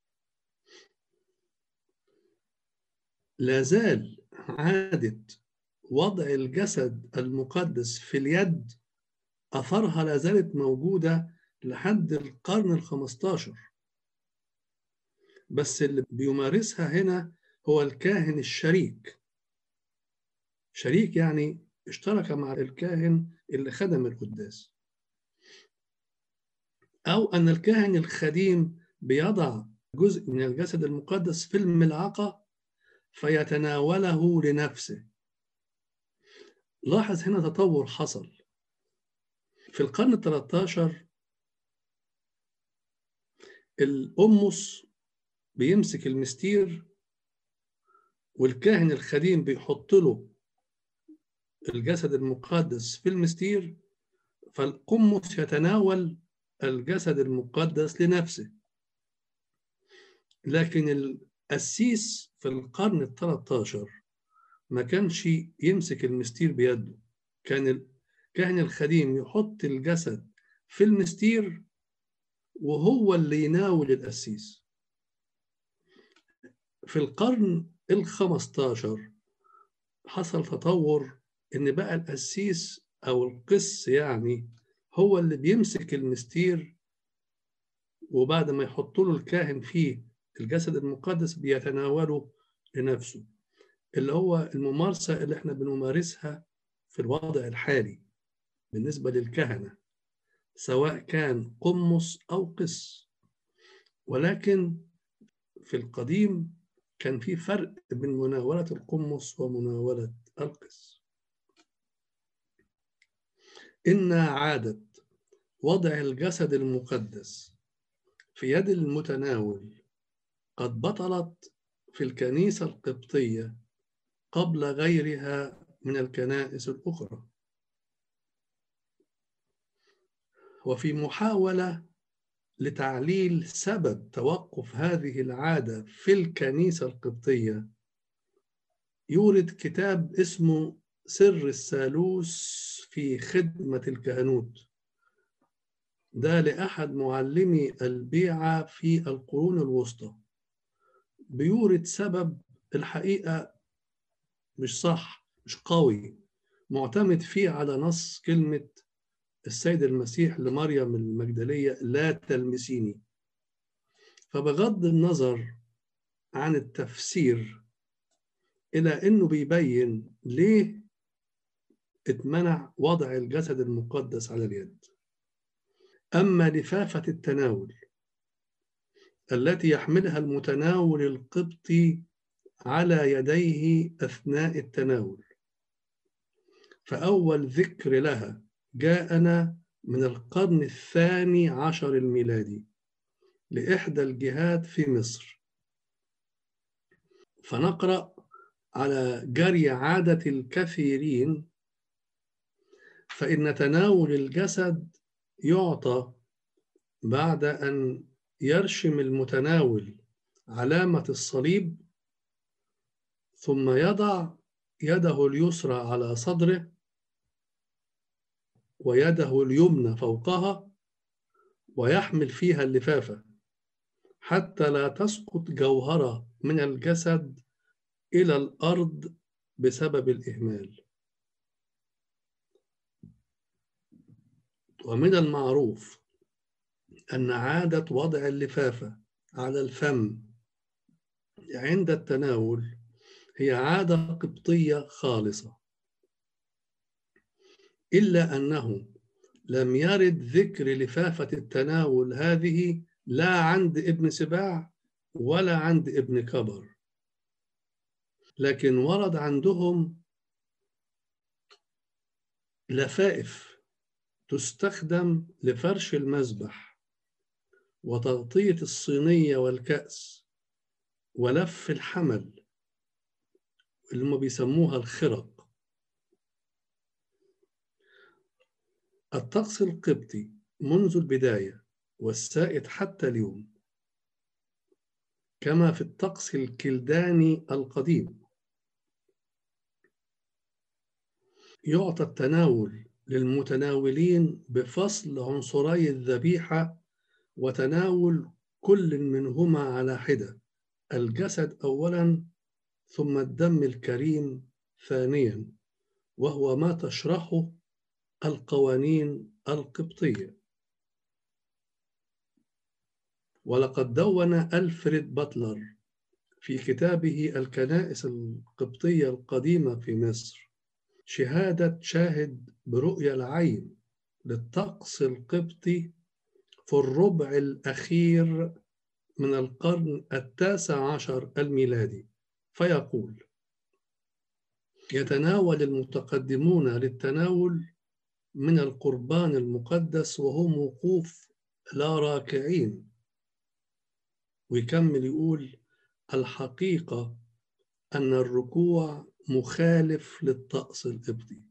لا زال عادة وضع الجسد المقدس في اليد أثرها لا زالت موجودة لحد القرن الخمستاشر بس اللي بيمارسها هنا هو الكاهن الشريك شريك يعني اشترك مع الكاهن اللي خدم القداس أو أن الكاهن الخديم بيضع جزء من الجسد المقدس في الملعقة فيتناوله لنفسه لاحظ هنا تطور حصل في القرن ال 13 الأمس بيمسك المستير والكاهن الخديم بيحط له الجسد المقدس في المستير فالقمص يتناول الجسد المقدس لنفسه لكن القسيس في القرن ال 13 ما كانش يمسك المستير بيده كان الكاهن الخديم يحط الجسد في المستير وهو اللي يناول القسيس في القرن ال 15 حصل تطور ان بقى القسيس او القس يعني هو اللي بيمسك المستير وبعد ما يحط له الكاهن فيه الجسد المقدس بيتناوله لنفسه اللي هو الممارسة اللي احنا بنمارسها في الوضع الحالي بالنسبة للكهنة سواء كان قمص أو قس ولكن في القديم كان في فرق بين مناولة القمص ومناولة القس إن عادة وضع الجسد المقدس في يد المتناول قد بطلت في الكنيسة القبطية قبل غيرها من الكنائس الأخرى وفي محاولة لتعليل سبب توقف هذه العادة في الكنيسة القبطية يورد كتاب اسمه سر الثالوث في خدمة الكهنوت ده لأحد معلمي البيعة في القرون الوسطى بيورد سبب الحقيقة مش صح مش قوي معتمد فيه على نص كلمة السيد المسيح لمريم المجدلية لا تلمسيني فبغض النظر عن التفسير إلى أنه بيبين ليه اتمنع وضع الجسد المقدس على اليد أما لفافة التناول التي يحملها المتناول القبطي على يديه أثناء التناول فأول ذكر لها جاءنا من القرن الثاني عشر الميلادي لإحدى الجهات في مصر فنقرأ على جري عادة الكثيرين فإن تناول الجسد يعطى بعد أن يرشم المتناول علامة الصليب ثم يضع يده اليسرى على صدره ويده اليمنى فوقها ويحمل فيها اللفافة حتى لا تسقط جوهرة من الجسد إلى الأرض بسبب الإهمال ومن المعروف أن عادة وضع اللفافة على الفم عند التناول هي عادة قبطية خالصة إلا أنه لم يرد ذكر لفافة التناول هذه لا عند ابن سباع ولا عند ابن كبر لكن ورد عندهم لفائف تستخدم لفرش المذبح وتغطية الصينية والكأس ولف الحمل اللي هم بيسموها الخرق الطقس القبطي منذ البداية والسائد حتى اليوم كما في الطقس الكلداني القديم يعطى التناول للمتناولين بفصل عنصري الذبيحة وتناول كل منهما على حدة الجسد أولا ثم الدم الكريم ثانيا وهو ما تشرحه القوانين القبطية ولقد دون ألفريد باتلر في كتابه الكنائس القبطية القديمة في مصر شهادة شاهد برؤية العين للطقس القبطي في الربع الأخير من القرن التاسع عشر الميلادي فيقول يتناول المتقدمون للتناول من القربان المقدس وهم وقوف لا راكعين ويكمل يقول الحقيقة أن الركوع مخالف للطقس القبطي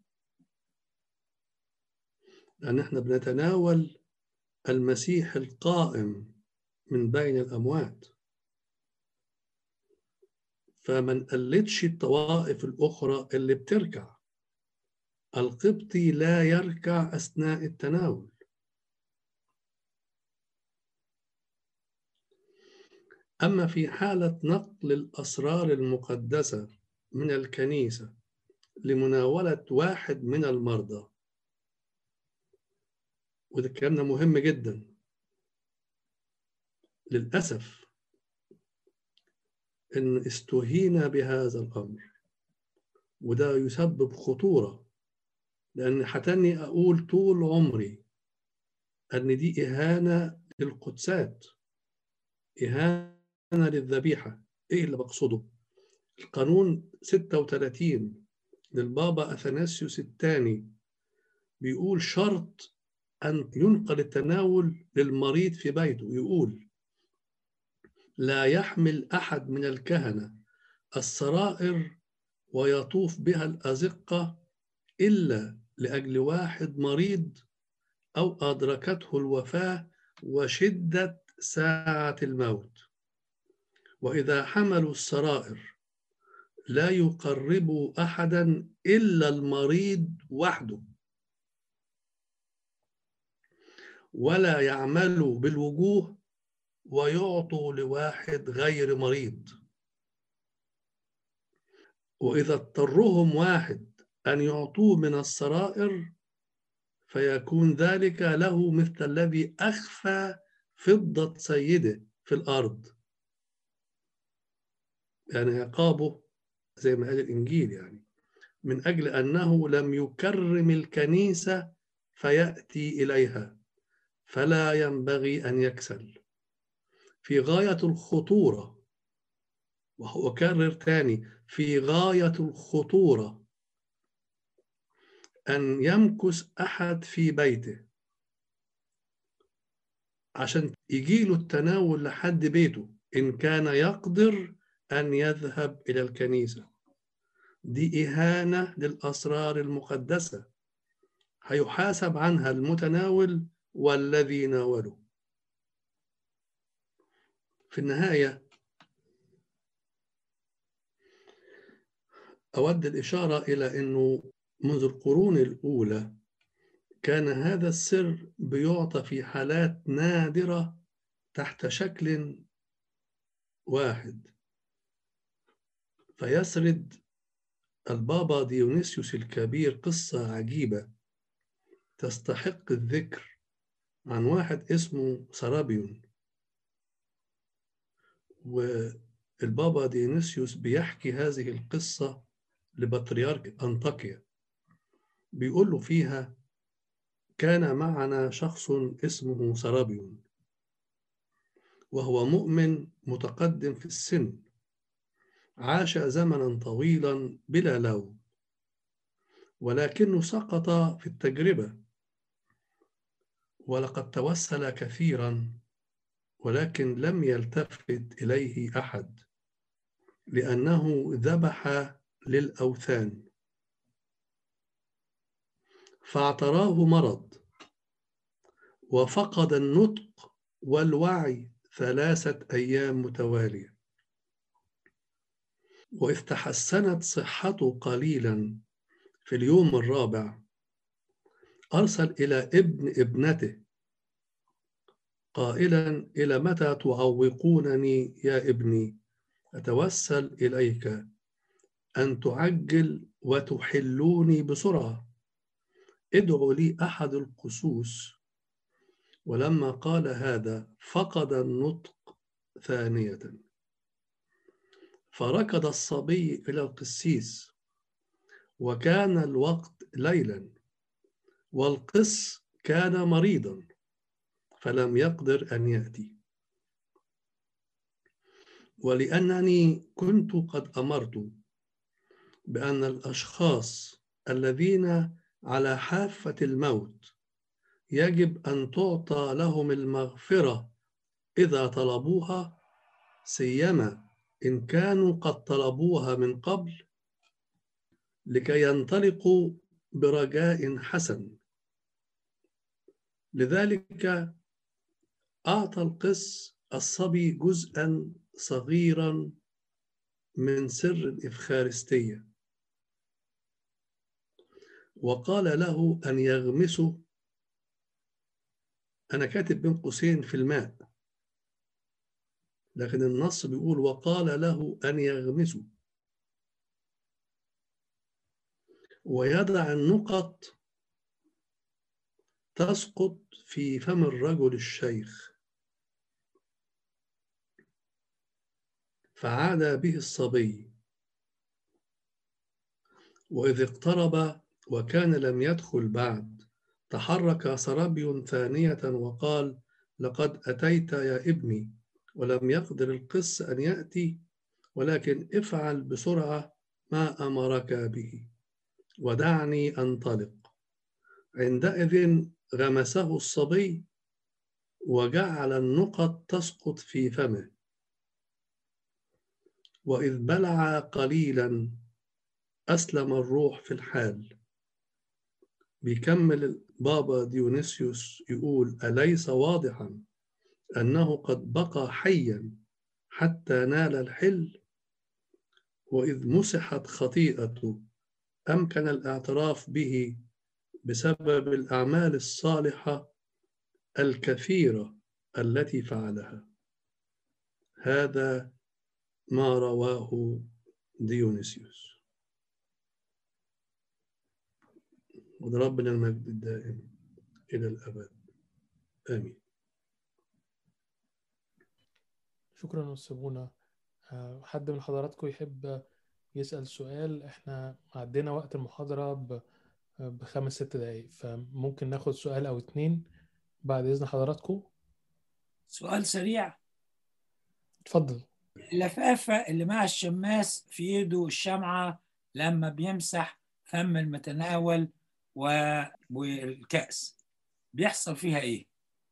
لأن احنا بنتناول المسيح القائم من بين الأموات فما نقلدش الطوائف الأخرى اللي بتركع القبطي لا يركع أثناء التناول أما في حالة نقل الأسرار المقدسة من الكنيسة لمناولة واحد من المرضى وده كلامنا مهم جدا للأسف إن استهين بهذا الأمر وده يسبب خطورة لأن حتني أقول طول عمري أن دي إهانة للقدسات إهانة للذبيحة إيه اللي بقصده؟ القانون 36 للبابا أثناسيوس الثاني بيقول شرط أن ينقل التناول للمريض في بيته يقول لا يحمل أحد من الكهنة السرائر ويطوف بها الأزقة إلا لأجل واحد مريض أو أدركته الوفاة وشدة ساعة الموت وإذا حملوا السرائر لا يقربوا أحدا إلا المريض وحده ولا يعملوا بالوجوه ويعطوا لواحد غير مريض وإذا اضطرهم واحد أن يعطوه من السرائر فيكون ذلك له مثل الذي أخفى فضة سيده في الأرض يعني عقابه زي ما قال الإنجيل يعني من أجل أنه لم يكرم الكنيسة فيأتي إليها فلا ينبغي أن يكسل في غاية الخطورة وأكرر تاني في غاية الخطورة أن يمكث أحد في بيته عشان يجيله التناول لحد بيته إن كان يقدر أن يذهب إلى الكنيسة دي إهانة للأسرار المقدسة هيحاسب عنها المتناول والذي ناوله في النهاية أود الإشارة إلى أنه منذ القرون الأولى كان هذا السر بيعطى في حالات نادرة تحت شكل واحد فيسرد البابا ديونيسيوس الكبير قصة عجيبة تستحق الذكر عن واحد اسمه سرابيون والبابا ديونيسيوس بيحكي هذه القصة لبطريرك أنطاكيا بيقول له فيها كان معنا شخص اسمه سرابيون وهو مؤمن متقدم في السن عاش زمنا طويلا بلا لوم ولكنه سقط في التجربة ولقد توسل كثيرا ولكن لم يلتفت إليه أحد لأنه ذبح للأوثان فاعتراه مرض وفقد النطق والوعي ثلاثة أيام متوالية وإذ تحسنت صحته قليلا في اليوم الرابع أرسل إلى ابن ابنته قائلا إلى متى تعوقونني يا ابني أتوسل إليك أن تعجل وتحلوني بسرعة ادعوا لي أحد القسوس ولما قال هذا فقد النطق ثانية فركض الصبي إلى القسيس وكان الوقت ليلا والقس كان مريضا فلم يقدر أن يأتي ولأنني كنت قد أمرت بأن الأشخاص الذين على حافة الموت يجب أن تعطى لهم المغفرة إذا طلبوها سيما إن كانوا قد طلبوها من قبل لكي ينطلقوا برجاء حسن لذلك أعطى القس الصبي جزءا صغيرا من سر الإفخارستية وقال له أن يغمسه أنا كاتب بين قوسين في الماء لكن النص بيقول وقال له أن يغمسه ويضع النقط تسقط في فم الرجل الشيخ فعاد به الصبي وإذ اقترب وكان لم يدخل بعد تحرك سرابي ثانية وقال لقد أتيت يا ابني ولم يقدر القس أن يأتي ولكن افعل بسرعة ما أمرك به ودعني أنطلق عندئذ غمسه الصبي وجعل النقط تسقط في فمه وإذ بلع قليلا أسلم الروح في الحال بيكمل بابا ديونيسيوس يقول أليس واضحا أنه قد بقى حيا حتى نال الحل وإذ مسحت خطيئته أمكن الاعتراف به بسبب الأعمال الصالحة الكثيرة التي فعلها هذا ما رواه ديونيسيوس ولربنا المجد الدائم إلى الأبد آمين شكرا أستاذ بونا آه، حد من حضراتكم يحب يسأل سؤال احنا عدينا وقت المحاضرة ب- بخمس ست دقايق فممكن ناخد سؤال أو اتنين بعد إذن حضراتكم سؤال سريع اتفضل اللفافة اللي مع الشماس في ايده الشمعة لما بيمسح فم المتناول و- والكأس بيحصل فيها ايه؟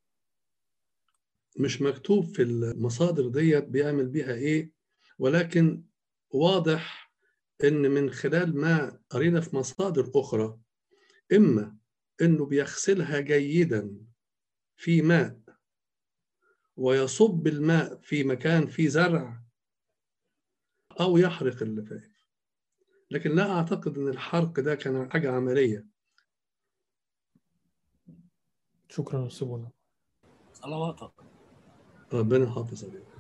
مش مكتوب في المصادر ديت بيعمل بيها ايه ولكن واضح ان من خلال ما قرينا في مصادر اخرى اما انه بيغسلها جيدا في ماء ويصب الماء في مكان فيه زرع او يحرق اللفاف لكن لا اعتقد ان الحرق ده كان حاجه عمليه شكرا أستاذ بونا صلواتك ربنا يحافظ عليك